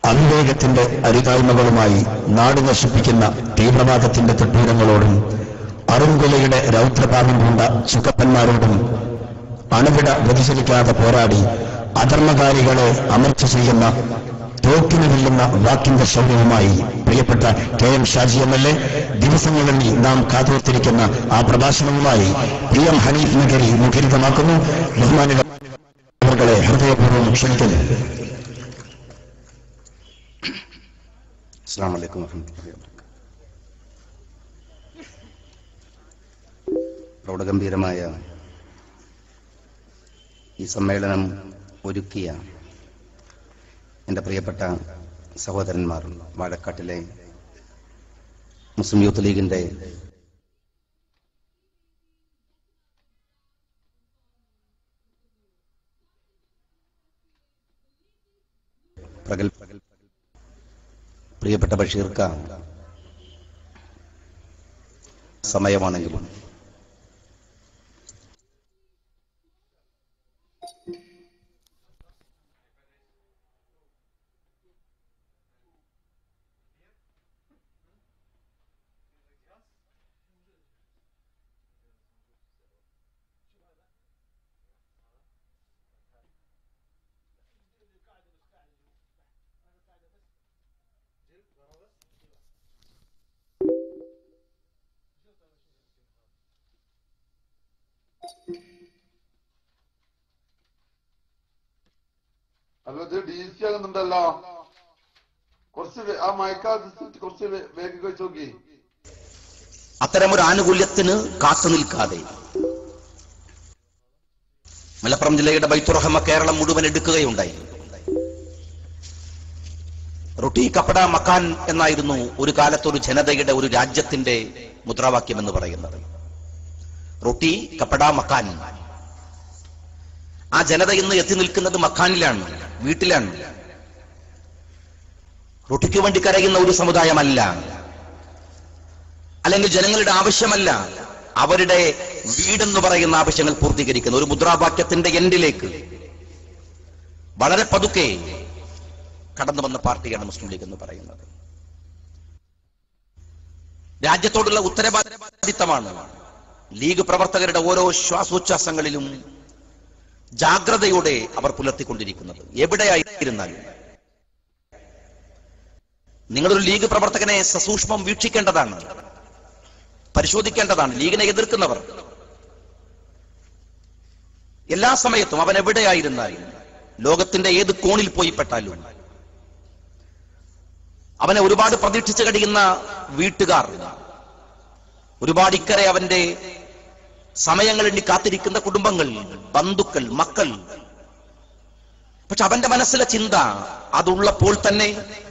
അവിവേകത്തിന്റെ അരിതായ്മകളുമായി നാട് നശിപ്പിക്കുന്ന തീവ്രവാദത്തിന്റെ തൊട്ടൂരങ്ങളോടും അറുംകൊലയുടെ രൗദ്രഭാവം കൊണ്ട ചുക്കപ്പന്മാരോടും അണുവിട വ്യതിചലിക്കാതെ പോരാടി അധർമ്മകാരികളെ അമർച്ച ചെയ്യുന്ന തോക്കിന് വെല്ലുന്ന വാക്കിന്റെ ശൗര്യവുമായി പ്രിയപ്പെട്ട K M Shaji M L A ദിവസങ്ങളിൽ നാം കാതോർത്തിരിക്കുന്ന ആ പ്രഭാഷണവുമായി പി എം ഹനീഫ് നഗരി മുഖരിതമാക്കുന്നു ബഹുമാനികളെ ഹൃദയപൂർവ്വം ക്ഷണിക്കുന്നു അസ്സാം വലൈക്കും വർഹമത്തുള്ളാഹി വബറകാതുഹു പ്രൗഢഗംഭീരമായ ഈ സമ്മേളനം ഒരുക്കിയ എൻ്റെ പ്രിയപ്പെട്ട സഹോദരന്മാർ വാഴക്കാട്ടിലെ മുസ്ലിം യൂത്ത് ലീഗിൻ്റെ പ്രഗൽ പ്രിയപ്പെട്ട ബഷീർക്ക സമയമാണെങ്കിലും അല്ല ഇത് ഡി സി ആകുന്നുണ്ടല്ലോ കുറച്ച് വേ- ആ മയക്കാത്ത കുറച്ച് വേ- വേഗം വെച്ച് നോക്കി അത്തരമൊരു ആനുകൂല്യത്തിന് കാത്തു നിൽക്കാതെ മലപ്പുറം ജില്ലയുടെ ബൈത്തുറഹമ കേരളം മുഴുവൻ എടുക്കുകയുണ്ടായി റൊട്ടി കപ്പട മക്കാൻ എന്നായിരുന്നു ഒരു കാലത്ത് ഒരു ജനതയുടെ ഒരു രാജ്യത്തിന്റെ മുദ്രാവാക്യം എന്ന് പറയുന്നത് റൊട്ടി കപ്പട മക്കാൻ ആ ജനത ഇന്ന് എത്തി നിൽക്കുന്നത് മക്കാനിലാണ് വീട്ടിലാണ് റൊട്ടിക്ക് വേണ്ടി കരയുന്ന ഒരു സമുദായമല്ല അല്ലെങ്കിൽ ജനങ്ങളുടെ ആവശ്യമല്ല അവരുടെ വീടെന്ന് പറയുന്ന ആവശ്യങ്ങൾ പൂർത്തീകരിക്കുന്ന ഒരു മുദ്രാവാക്യത്തിന്റെ എൻഡിലേക്ക് വളരെ പതുക്കെ കടന്നു വന്ന പാർട്ടിയാണ് മുസ്ലിം ലീഗ് എന്ന് പറയുന്നത് രാജ്യത്തോടുള്ള ഉത്തരവാദിത്തമാണ് ലീഗ് പ്രവർത്തകരുടെ ഓരോ ശ്വാസോച്ഛ്വാസങ്ങളിലും ജാഗ്രതയോടെ അവർ പുലർത്തിക്കൊണ്ടിരിക്കുന്നത് എവിടെയായിരുന്നാലും നിങ്ങളൊരു ലീഗ് പ്രവർത്തകനെ സസൂക്ഷ്മം വീക്ഷിക്കേണ്ടതാണ് പരിശോധിക്കേണ്ടതാണ് ലീഗിനെ എതിർക്കുന്നവർ എല്ലാ സമയത്തും അവൻ എവിടെയായിരുന്നാലും ലോകത്തിന്റെ ഏത് കോണിൽ പോയി പെട്ടാലും അവനെ ഒരുപാട് പ്രതീക്ഷിച്ച് കഴിയുന്ന വീട്ടുകാർ ഒരുപാട് ഇക്കരെ അവന്റെ സമയങ്ങൾ എണ്ണി കാത്തിരിക്കുന്ന കുടുംബങ്ങൾ ബന്ധുക്കൾ മക്കൾ പക്ഷെ അവന്റെ മനസ്സിലെ ചിന്ത അതുള്ളപ്പോൾ തന്നെ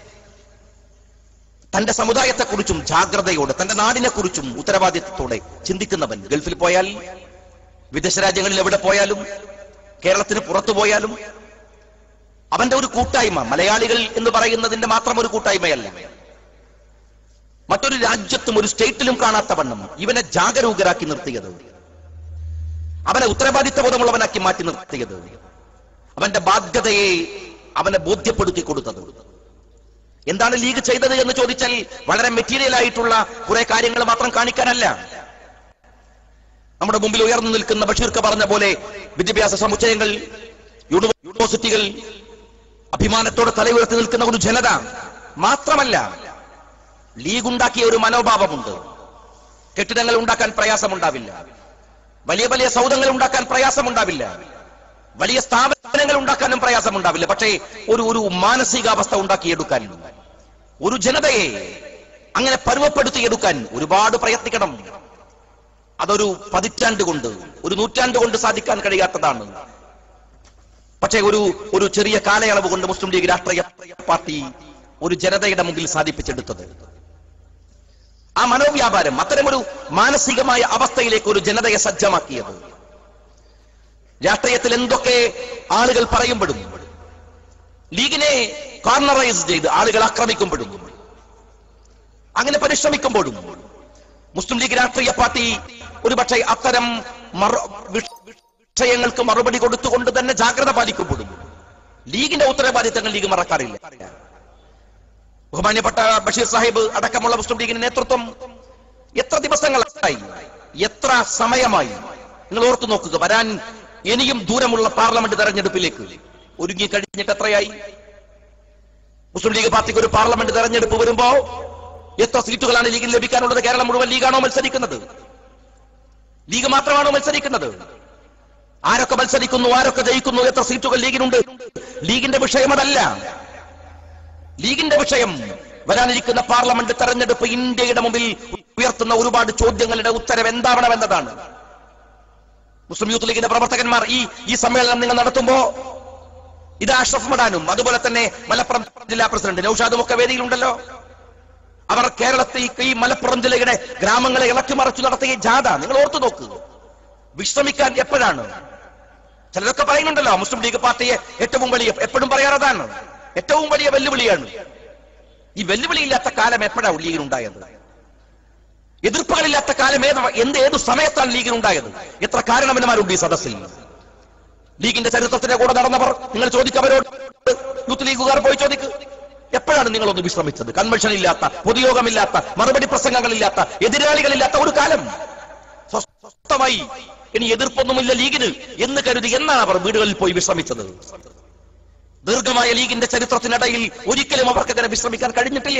തന്റെ സമുദായത്തെക്കുറിച്ചും ജാഗ്രതയോടെ തന്റെ നാടിനെ കുറിച്ചും ഉത്തരവാദിത്വത്തോടെ ചിന്തിക്കുന്നവൻ ഗൾഫിൽ പോയാൽ വിദേശ രാജ്യങ്ങളിൽ എവിടെ പോയാലും കേരളത്തിന് പുറത്തു പോയാലും അവന്റെ ഒരു കൂട്ടായ്മ മലയാളികൾ എന്ന് പറയുന്നതിന്റെ മാത്രം ഒരു കൂട്ടായ്മയല്ല മറ്റൊരു രാജ്യത്തും ഒരു സ്റ്റേറ്റിലും കാണാത്ത വണ്ണം ഇവനെ ജാഗരൂകരാക്കി നിർത്തിയത് അവനെ ഉത്തരവാദിത്തബോധമുള്ളവനാക്കി മാറ്റി നിർത്തിയത് അവന്റെ ബാധ്യതയെ അവനെ ബോധ്യപ്പെടുത്തി കൊടുത്തത് എന്താണ് ലീഗ് ചെയ്തത് എന്ന് ചോദിച്ചാൽ വളരെ മെറ്റീരിയൽ ആയിട്ടുള്ള കുറെ കാര്യങ്ങൾ മാത്രം കാണിക്കാനല്ല നമ്മുടെ മുമ്പിൽ ഉയർന്നു നിൽക്കുന്ന ബഷീർക്ക് പറഞ്ഞ പോലെ വിദ്യാഭ്യാസ സമുച്ചയങ്ങൾ യൂണിവ- യൂണിവേഴ്സിറ്റികൾ അഭിമാനത്തോടെ തലയുയർത്തി നിൽക്കുന്ന ഒരു ജനത മാത്രമല്ല ലീഗ് ഉണ്ടാക്കിയ ഒരു മനോഭാവമുണ്ട് കെട്ടിടങ്ങൾ ഉണ്ടാക്കാൻ പ്രയാസമുണ്ടാവില്ല വലിയ വലിയ സൗധങ്ങൾ ഉണ്ടാക്കാൻ പ്രയാസമുണ്ടാവില്ല വലിയ സ്ഥാപനങ്ങൾ ഉണ്ടാക്കാനും പ്രയാസമുണ്ടാവില്ല പക്ഷേ ഒരു ഒരു മാനസികാവസ്ഥ ഉണ്ടാക്കിയെടുക്കാൻ ഒരു ജനതയെ അങ്ങനെ പരുവപ്പെടുത്തിയെടുക്കാൻ ഒരുപാട് പ്രയത്നിക്കണം അതൊരു പതിറ്റാണ്ട് കൊണ്ട് ഒരു നൂറ്റാണ്ട് കൊണ്ട് സാധിക്കാൻ കഴിയാത്തതാണ് പക്ഷേ ഒരു ഒരു ചെറിയ കാലയളവ് കൊണ്ട് മുസ്ലിം ലീഗ് രാഷ്ട്രീയ പാർട്ടി ഒരു ജനതയുടെ മുമ്പിൽ സാധിപ്പിച്ചെടുത്തത് ആ മനോവ്യാപാരം അത്തരമൊരു മാനസികമായ അവസ്ഥയിലേക്ക് ഒരു ജനതയെ സജ്ജമാക്കിയത് രാഷ്ട്രീയത്തിൽ എന്തൊക്കെ ആളുകൾ പറയുമ്പോഴും ലീഗിനെ കോർണറൈസ് ചെയ്ത് ആളുകൾ ആക്രമിക്കുമ്പോഴും അങ്ങനെ പരിശ്രമിക്കുമ്പോഴും മുസ്ലിം ലീഗ് രാഷ്ട്രീയ പാർട്ടി ഒരുപക്ഷെ അത്തരം മറു- വിഷ- വിഷയങ്ങൾക്ക് മറുപടി കൊടുത്തുകൊണ്ട് തന്നെ ജാഗ്രത പാലിക്കുമ്പോഴും ലീഗിന്റെ ഉത്തരവാദിത്തങ്ങൾ ലീഗ് മറക്കാറില്ല ബഹുമാന്യപ്പെട്ട ബഷീർ സാഹിബ് അടക്കമുള്ള മുസ്ലിം ലീഗിന്റെ നേതൃത്വം എത്ര ദിവസങ്ങളായി എത്ര സമയമായി നിങ്ങൾ ഓർത്തു നോക്കുക വരാൻ ഇനിയും ദൂരമുള്ള പാർലമെന്റ് തെരഞ്ഞെടുപ്പിലേക്ക് ഒരുങ്ങി കഴിഞ്ഞിട്ട് എത്രയായി മുസ്ലിം ലീഗ് പാർട്ടിക്ക് ഒരു പാർലമെന്റ് തെരഞ്ഞെടുപ്പ് വരുമ്പോ എത്ര സീറ്റുകളാണ് ലീഗിന് ലഭിക്കാനുള്ളത് കേരളം മുഴുവൻ ലീഗാണോ മത്സരിക്കുന്നത് ലീഗ് മാത്രമാണോ മത്സരിക്കുന്നത് ആരൊക്കെ മത്സരിക്കുന്നു ആരൊക്കെ ജയിക്കുന്നു എത്ര സീറ്റുകൾ ലീഗിനുണ്ട് ലീഗിന്റെ വിഷയം അതല്ല ലീഗിന്റെ വിഷയം വരാനിരിക്കുന്ന പാർലമെന്റ് തെരഞ്ഞെടുപ്പ് ഇന്ത്യയുടെ മുമ്പിൽ ഉയർത്തുന്ന ഒരുപാട് ചോദ്യങ്ങളുടെ ഉത്തരം എന്താവണമെന്നതാണ് മുസ്ലിം യൂത്ത് ലീഗിന്റെ പ്രവർത്തകന്മാർ ഈ ഈ സമ്മേളനം നിങ്ങൾ നടത്തുമ്പോ ഇത് അഷ്റഫ് മടാനും അതുപോലെ തന്നെ മലപ്പുറം ജില്ലാ പ്രസിഡന്റ് നൌഷാദും ഒക്കെ വേദിയിലുണ്ടല്ലോ അവർ കേരളത്തിൽ ഈ മലപ്പുറം ജില്ലയുടെ ഗ്രാമങ്ങളെ ഇളക്കി മറച്ചു നടത്തിയ ജാഥ നിങ്ങൾ ഓർത്തു നോക്ക് വിശ്രമിക്കാൻ എപ്പോഴാണ് ചിലരൊക്കെ പറയുന്നുണ്ടല്ലോ മുസ്ലിം ലീഗ് പാർട്ടിയെ ഏറ്റവും വലിയ എപ്പോഴും പറയാറതാണ് ഏറ്റവും വലിയ വെല്ലുവിളിയാണ് ഈ വെല്ലുവിളിയില്ലാത്ത കാലം എപ്പോഴാണ് ലീഗിനുണ്ടായത് എതിർപ്പുകളില്ലാത്ത കാലം ഏത് എന്ത് ഏത് സമയത്താണ് ലീഗിനുണ്ടായത് എത്ര കാരണവന്മാരുണ്ട് ഈ സദസ്സിൽ ലീഗിന്റെ ചരിത്രത്തിന്റെ കൂടെ നടന്നവർ നിങ്ങൾ ചോദിക്കവരോട് യൂത്ത് ലീഗുകാർ പോയി ചോദിക്ക് എപ്പോഴാണ് നിങ്ങളൊന്ന് വിശ്രമിച്ചത് കൺവെൻഷൻ ഇല്ലാത്ത പൊതുയോഗമില്ലാത്ത മറുപടി പ്രസംഗങ്ങളില്ലാത്ത എതിരാളികളില്ലാത്ത ഒരു കാലം സ്വ- സ്വസ്ഥമായി ഇനി എതിർപ്പൊന്നുമില്ല ലീഗിന് എന്ന് കരുതി എന്നാണ് അവർ വീടുകളിൽ പോയി വിശ്രമിച്ചത് ദീർഘമായ ലീഗിന്റെ ചരിത്രത്തിനിടയിൽ ഒരിക്കലും അവർക്ക് അങ്ങനെ വിശ്രമിക്കാൻ കഴിഞ്ഞിട്ടില്ല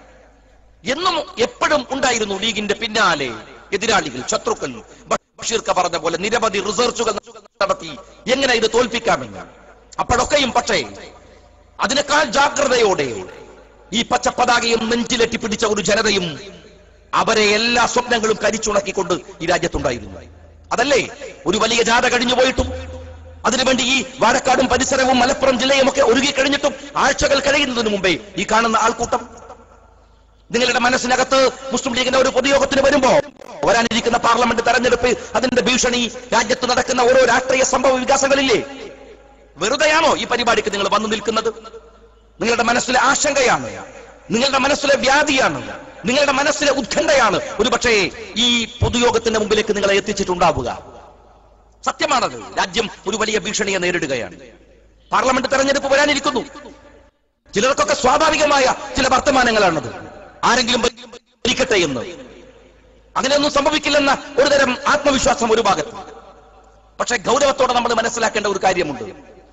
എന്നും എപ്പോഴും ഉണ്ടായിരുന്നു ലീഗിന്റെ പിന്നാലെ എതിരാളികൾ ശത്രുക്കൾ ബഷീർക്ക പറഞ്ഞ പോലെ നിരവധി റിസർച്ചുകൾ നടത്തി എങ്ങനെ ഇത് തോൽപ്പിക്കാമെന്ന് അപ്പോഴൊക്കെയും പക്ഷേ അതിനേക്കാൾ ജാഗ്രതയോടെ ഈ പച്ചപ്പതാകയും നെഞ്ചിലെട്ടി പിടിച്ച ഒരു ജനതയും അവരെ എല്ലാ സ്വപ്നങ്ങളും കരിച്ചുണക്കിക്കൊണ്ട് ഈ രാജ്യത്തുണ്ടായിരുന്നു അതല്ലേ ഒരു വലിയ ജാഥ കഴിഞ്ഞു പോയിട്ടും അതിനുവേണ്ടി ഈ വാഴക്കാടും പരിസരവും മലപ്പുറം ജില്ലയും ഒക്കെ ഒരുങ്ങി കഴിഞ്ഞിട്ടും ആഴ്ചകൾ കഴിയുന്നതിന് മുമ്പേ ഈ കാണുന്ന ആൾക്കൂട്ടം നിങ്ങളുടെ മനസ്സിനകത്ത് മുസ്ലിം ലീഗിന്റെ ഒരു പൊതുയോഗത്തിന് വരുമ്പോ വരാനിരിക്കുന്ന പാർലമെന്റ് തെരഞ്ഞെടുപ്പ് അതിന്റെ ഭീഷണി രാജ്യത്ത് നടക്കുന്ന ഓരോ രാഷ്ട്രീയ സംഭവ വികാസങ്ങളില്ലേ വെറുതെയാണോ ഈ പരിപാടിക്ക് നിങ്ങൾ വന്നു നിൽക്കുന്നത് നിങ്ങളുടെ മനസ്സിലെ ആശങ്കയാണ് നിങ്ങളുടെ മനസ്സിലെ വ്യാധിയാണ് നിങ്ങളുടെ മനസ്സിലെ ഉത്കണ്ഠയാണ് ഒരു പക്ഷേ ഈ പൊതുയോഗത്തിന്റെ മുമ്പിലേക്ക് നിങ്ങളെ എത്തിച്ചിട്ടുണ്ടാവുക സത്യമാണത് രാജ്യം ഒരു വലിയ ഭീഷണിയെ നേരിടുകയാണ് പാർലമെന്റ് തെരഞ്ഞെടുപ്പ് വരാനിരിക്കുന്നു ചിലർക്കൊക്കെ സ്വാഭാവികമായ ചില വർത്തമാനങ്ങളാണത് ആരെങ്കിലും ഭരിക്കട്ടെ എന്ന് അങ്ങനെയൊന്നും സംഭവിക്കില്ലെന്ന ഒരു തരം ആത്മവിശ്വാസം ഒരു ഭാഗത്ത് പക്ഷെ ഗൗരവത്തോടെ നമ്മൾ മനസ്സിലാക്കേണ്ട ഒരു കാര്യമുണ്ട്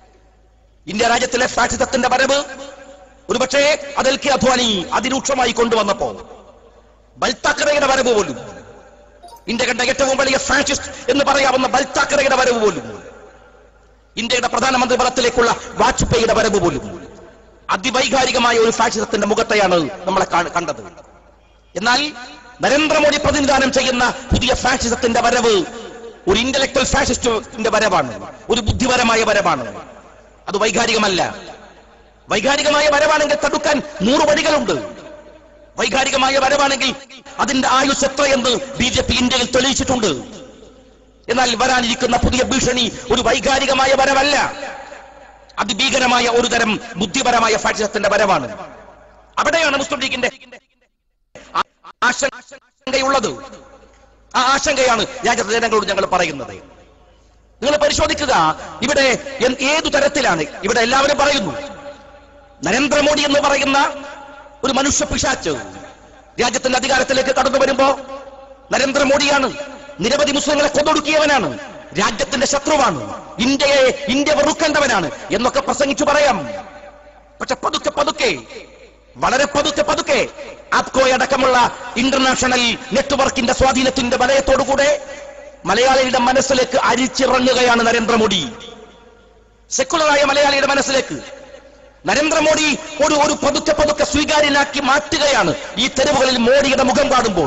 ഇന്ത്യ രാജ്യത്തിലെ ഫാഷിസത്തിന്റെ വരവ് ഒരുപക്ഷേ അതിൽ കെ അധ്വാനി അതിരൂക്ഷമായി കൊണ്ടുവന്നപ്പോ ബൽത്താക്കറയുടെ വരവ് പോലും ഇന്ത്യ കണ്ട ഏറ്റവും വലിയ ഫാഷിസ്റ്റ് എന്ന് പറയാവുന്ന ബൽത്താക്കറയുടെ വരവ് പോലും ഇന്ത്യയുടെ പ്രധാനമന്ത്രി പദത്തിലേക്കുള്ള വാജ്പേയിയുടെ വരവ് പോലും അതിവൈകാരികമായ ഒരു ഫാഷിസത്തിന്റെ മുഖത്തെയാണ് നമ്മളെ കാ- കണ്ടത് എന്നാൽ നരേന്ദ്രമോദി പ്രതിനിധാനം ചെയ്യുന്ന പുതിയ ഫാഷിസത്തിന്റെ വരവ് ഒരു ഇന്റലക്ച്വൽ ഫാഷിസ്റ്റിന്റെ വരവാണ് ഒരു ബുദ്ധിപരമായ വരവാണ് അത് വൈകാരികമല്ല വൈകാരികമായ വരവാണെങ്കിൽ തടുക്കാൻ നൂറ് വഴികളുണ്ട് വൈകാരികമായ വരവാണെങ്കിൽ അതിന്റെ ആയുസ് എത്രയെന്ന് ബി ജെ പി ഇന്ത്യയിൽ തെളിയിച്ചിട്ടുണ്ട് എന്നാൽ വരാനിരിക്കുന്ന പുതിയ ഭീഷണി ഒരു വൈകാരികമായ വരവല്ല അതിഭീകരമായ ഒരു തരം ബുദ്ധിപരമായ ഫാഷിസത്തിന്റെ വരവാണ് അവിടെയാണ് മുസ്ലിം ലീഗിന്റെ ആ- ആശങ്കയുള്ളത് ആ ആശങ്കയാണ് രാജ്യത്തെ ജനങ്ങളോട് ഞങ്ങൾ പറയുന്നത് നിങ്ങൾ പരിശോധിക്കുക ഇവിടെ എൻ- ഏതു തരത്തിലാണ് ഇവിടെ എല്ലാവരും പറയുന്നു നരേന്ദ്രമോദി എന്ന് പറയുന്ന ഒരു മനുഷ്യ പിശാച്ച് രാജ്യത്തിന്റെ അധികാരത്തിലേക്ക് കടന്നു വരുമ്പോ നരേന്ദ്രമോദിയാണ് നിരവധി മുസ്ലിങ്ങളെ കൊന്നൊടുക്കിയവനാണ് രാജ്യത്തിന്റെ ശത്രുവാണ് ഇന്ത്യയെ ഇന്ത്യ വെറുക്കേണ്ടവനാണ് എന്നൊക്കെ പ്രസംഗിച്ചു പറയാം പക്ഷെ പതുക്കെ പതുക്കെ വളരെ പതുക്കെ പതുക്കെ ആപ്കോ അടക്കമുള്ള ഇന്റർനാഷണൽ നെറ്റ്വർക്കിന്റെ സ്വാധീനത്തിന്റെ വലയത്തോടുകൂടെ മലയാളിയുടെ മനസ്സിലേക്ക് അരിച്ചിറങ്ങുകയാണ് നരേന്ദ്രമോദി സെക്കുലറായ മലയാളിയുടെ മനസ്സിലേക്ക് നരേന്ദ്രമോദി ഒരു ഒരു പതുക്കെ പതുക്കെ സ്വീകാര്യനാക്കി മാറ്റുകയാണ് ഈ തെരുവുകളിൽ മോഡിയുടെ മുഖം കാണുമ്പോൾ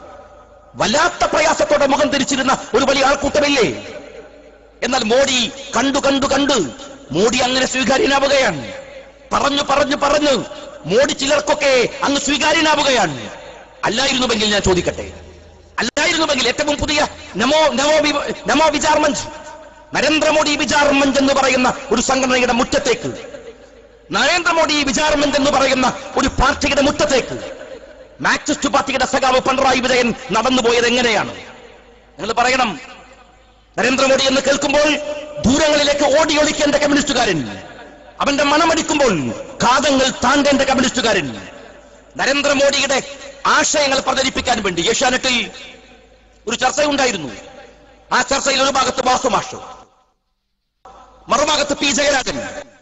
വല്ലാത്ത പ്രയാസത്തോടെ മുഖം തിരിച്ചിരുന്ന ഒരു വലിയ ആൾക്കൂട്ടമില്ലേ എന്നാൽ മോഡി കണ്ടു കണ്ടു കണ്ട് മോഡി അങ്ങനെ സ്വീകാര്യനാവുകയാണ് പറഞ്ഞു പറഞ്ഞു പറഞ്ഞു മോഡി ചിലർക്കൊക്കെ അങ്ങ് സ്വീകാര്യനാവുകയാണ് അല്ലായിരുന്നുവെങ്കിൽ ഞാൻ ചോദിക്കട്ടെ അല്ലായിരുന്നുവെങ്കിൽ ഏറ്റവും പുതിയ നമോ നമോ വി- നമോ വിചാർ മഞ്ച് നരേന്ദ്രമോദി വിചാർ മഞ്ച് എന്ന് പറയുന്ന ഒരു സംഘടനയുടെ മുറ്റത്തേക്ക് നരേന്ദ്രമോദി വിചാർ മഞ്ച് എന്ന് പറയുന്ന ഒരു പാർട്ടിയുടെ മുറ്റത്തേക്ക് മാർക്സിസ്റ്റ് പാർട്ടിയുടെ സഖാവ് പിണറായി വിജയൻ നടന്നുപോയത് എങ്ങനെയാണ് നിങ്ങൾ പറയണം നരേന്ദ്രമോദി എന്ന് കേൾക്കുമ്പോൾ ദൂരങ്ങളിലേക്ക് ഓടി ഒളിക്കേണ്ട കമ്മ്യൂണിസ്റ്റുകാരൻ അവന്റെ മണമടിക്കുമ്പോൾ കാതങ്ങൾ താണ്ടേണ്ട കമ്മ്യൂണിസ്റ്റുകാരൻ നരേന്ദ്രമോദിയുടെ ആശയങ്ങൾ പ്രചരിപ്പിക്കാൻ വേണ്ടി ഏഷ്യാനെറ്റിൽ ഒരു ചർച്ചയുണ്ടായിരുന്നു ആ ചർച്ചയിൽ ഒരു ഭാഗത്ത് വാസുമാഷ് മറുഭാഗത്ത് പി ജയരാജൻ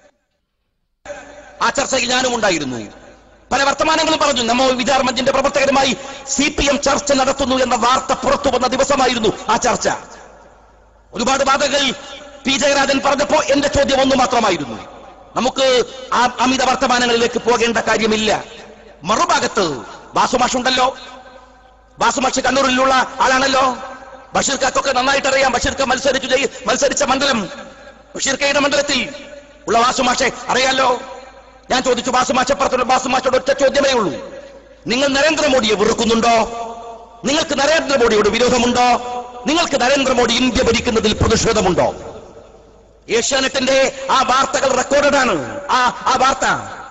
ആ ചർച്ചയിൽ ഞാനും ഉണ്ടായിരുന്നു പല വർത്തമാനങ്ങളും പറഞ്ഞു നമ്മോ വിചാർ മഞ്ചിന്റെ പ്രവർത്തകരുമായി സി പി എം ചർച്ച നടത്തുന്നു എന്ന വാർത്ത പുറത്തു വന്ന ദിവസമായിരുന്നു ആ ചർച്ച ഒരുപാട് വാദങ്ങൾ പി ജയരാജൻ പറഞ്ഞപ്പോ എന്റെ ചോദ്യം ഒന്ന് മാത്രമായിരുന്നു നമുക്ക് ആ അമിത വർത്തമാനങ്ങളിലേക്ക് പോകേണ്ട കാര്യമില്ല മറുഭാഗത്ത് ബാസുമാഷുണ്ടല്ലോ ബാസുമാഷ് കണ്ണൂരിലുള്ള ആളാണല്ലോ ബഷീർ കാക്കൊക്കെ നന്നായിട്ട് അറിയാം ബഷീർ ക മത്സരിച്ചു ജയി- മത്സരിച്ച മണ്ഡലം ബഷീർ കയുടെ മണ്ഡലത്തിൽ ഉള്ള ബാസുമാഷെ അറിയാലോ ഞാൻ ചോദിച്ചു ബാസുമാഷപ്പുറത്തുള്ള ബാസുമാഷോട് ഒറ്റ ചോദ്യമേ ഉള്ളൂ നിങ്ങൾ നരേന്ദ്രമോദിയെ വെറുക്കുന്നുണ്ടോ നിങ്ങൾക്ക് നരേന്ദ്രമോദിയോട് വിരോധമുണ്ടോ നിങ്ങൾക്ക് നരേന്ദ്രമോദി ഇന്ത്യ ഭരിക്കുന്നതിൽ പ്രതിഷേധമുണ്ടോ ഏഷ്യാനെറ്റിന്റെ ആ വാർത്തകൾ റെക്കോർഡഡ് ആ ആ വാർത്ത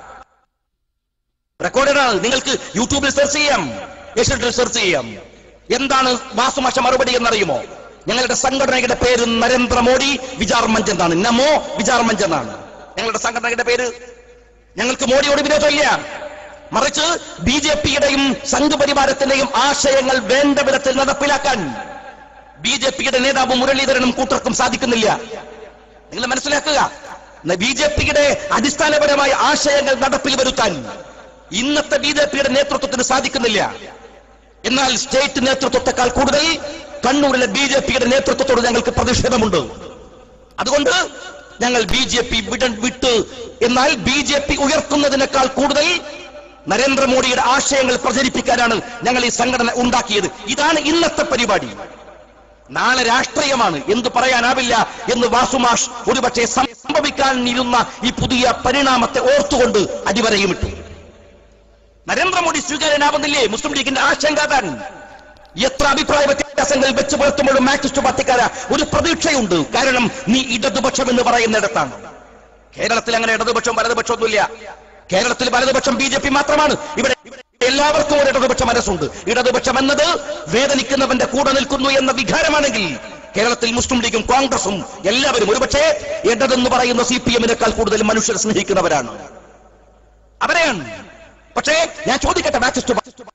റെക്കോർഡഡ് ആണ് നിങ്ങൾക്ക് യൂട്യൂബിൽ സെർച്ച് ചെയ്യാം ഏഷ്യാനെറ്റിൽ സെർച്ച് ചെയ്യാം എന്താണ് വാസുമാഷ മറുപടി എന്നറിയുമോ ഞങ്ങളുടെ സംഘടനയുടെ പേര് നരേന്ദ്രമോദി വിചാർ മഞ്ച് എന്നാണ് നമോ വിചാർ മഞ്ച് എന്നാണ് ഞങ്ങളുടെ സംഘടനയുടെ പേര് ഞങ്ങൾക്ക് മോഡിയോട് വിരോധമില്ല മറിച്ച് ബി ജെ പിയുടെയും സംഘപരിവാരത്തിന്റെയും ആശയങ്ങൾ വേണ്ട വിധത്തിൽ നടപ്പിലാക്കാൻ ബി ജെ പിയുടെ നേതാവ് മുരളീധരനും കൂട്ടർക്കും സാധിക്കുന്നില്ല നിങ്ങൾ മനസ്സിലാക്കുക ബി ജെ പിയുടെ അടിസ്ഥാനപരമായ ആശയങ്ങൾ നടപ്പിൽ വരുത്താൻ ഇന്നത്തെ ബി ജെ പിയുടെ നേതൃത്വത്തിന് സാധിക്കുന്നില്ല എന്നാൽ സ്റ്റേറ്റ് നേതൃത്വത്തെക്കാൾ കൂടുതൽ കണ്ണൂരിലെ ബി ജെ പിയുടെ നേതൃത്വത്തോട് ഞങ്ങൾക്ക് പ്രതിഷേധമുണ്ട് അതുകൊണ്ട് ഞങ്ങൾ ബി ജെ പി വിട വിട്ട് എന്നാൽ ബി ജെ പി ഉയർത്തുന്നതിനേക്കാൾ കൂടുതൽ നരേന്ദ്രമോദിയുടെ ആശയങ്ങൾ പ്രചരിപ്പിക്കാനാണ് ഞങ്ങൾ ഈ സംഘടന ഉണ്ടാക്കിയത് ഇതാണ് ഇന്നത്തെ പരിപാടി നാളെ രാഷ്ട്രീയമാണ് എന്ത് പറയാനാവില്ല എന്ന് വാസുമാഷ് ഒരുപക്ഷെ സംഭവിക്കാനിരുന്ന ഈ പുതിയ പരിണാമത്തെ ഓർത്തുകൊണ്ട് അടിവരയുമിട്ടു നരേന്ദ്രമോദി സ്വീകാര്യനാവുന്നില്ലേ മുസ്ലിം ലീഗിന്റെ ആശങ്ക താൻ എത്ര അഭിപ്രായ വ്യത്യാസങ്ങൾ വെച്ച് പുലർത്തുമ്പോഴും മാർക്സിസ്റ്റ് പാർട്ടിക്കാര ഒരു പ്രതീക്ഷയുണ്ട് കാരണം നീ ഇടതുപക്ഷം എന്ന് പറയുന്നിടത്താണ് കേരളത്തിൽ അങ്ങനെ ഇടതുപക്ഷം വലതുപക്ഷമൊന്നുമില്ല കേരളത്തിൽ വലതുപക്ഷം ബി ജെ പി മാത്രമാണ് ഇവിടെ ഇവിടെ എല്ലാവർക്കും ഒരു ഇടതുപക്ഷ മനസ്സുണ്ട് ഇടതുപക്ഷം എന്നത് വേദനിക്കുന്നവന്റെ കൂടെ നിൽക്കുന്നു എന്ന വികാരമാണെങ്കിൽ കേരളത്തിൽ മുസ്ലിം ലീഗും കോൺഗ്രസും എല്ലാവരും ഒരുപക്ഷെ ഇടതെന്ന് പറയുന്ന സി പി എമ്മിനേക്കാൾ കൂടുതൽ മനുഷ്യരെ സ്നേഹിക്കുന്നവരാണ് അവരെയാണ് പക്ഷേ ഞാൻ ചോദിക്കട്ടെ മാർക്സിസ്റ്റ്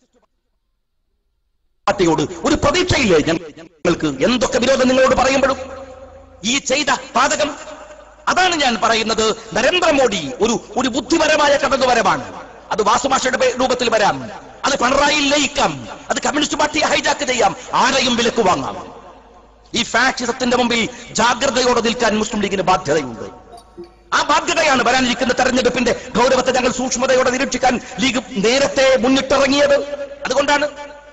പാർട്ടിയോട് ഒരു പ്രതീക്ഷയില്ലേ ഞങ്ങ- ഞങ്ങൾക്ക് എന്തൊക്കെ വിരോധം നിങ്ങളോട് പറയുമ്പോഴും ഈ ചെയ്ത പാതകം അതാണ് ഞാൻ പറയുന്നത് നരേന്ദ്രമോദി ഒരു ഒരു ബുദ്ധിപരമായ കടന്നുവരവാണ് അത് വാസുമാഷയുടെ പേ- രൂപത്തിൽ വരാം അത് പിണറായി ലയിക്കാം അത് കമ്മ്യൂണിസ്റ്റ് പാർട്ടിയെ ഹൈജാക്ക് ചെയ്യാം ആരെയും വിലക്ക് വാങ്ങാം ഈ ഫാക്ഷിസത്തിന്റെ മുമ്പിൽ ജാഗ്രതയോടെ നിൽക്കാൻ മുസ്ലിം ലീഗിന് ബാധ്യതയുണ്ട് ആ ബാധ്യതയാണ് വരാനിരിക്കുന്ന തെരഞ്ഞെടുപ്പിന്റെ ഗൗരവത്തെ ഞങ്ങൾ സൂക്ഷ്മതയോടെ നിരീക്ഷിക്കാൻ ലീഗ് നേരത്തെ മുന്നിട്ടിറങ്ങിയത് അതുകൊണ്ടാണ്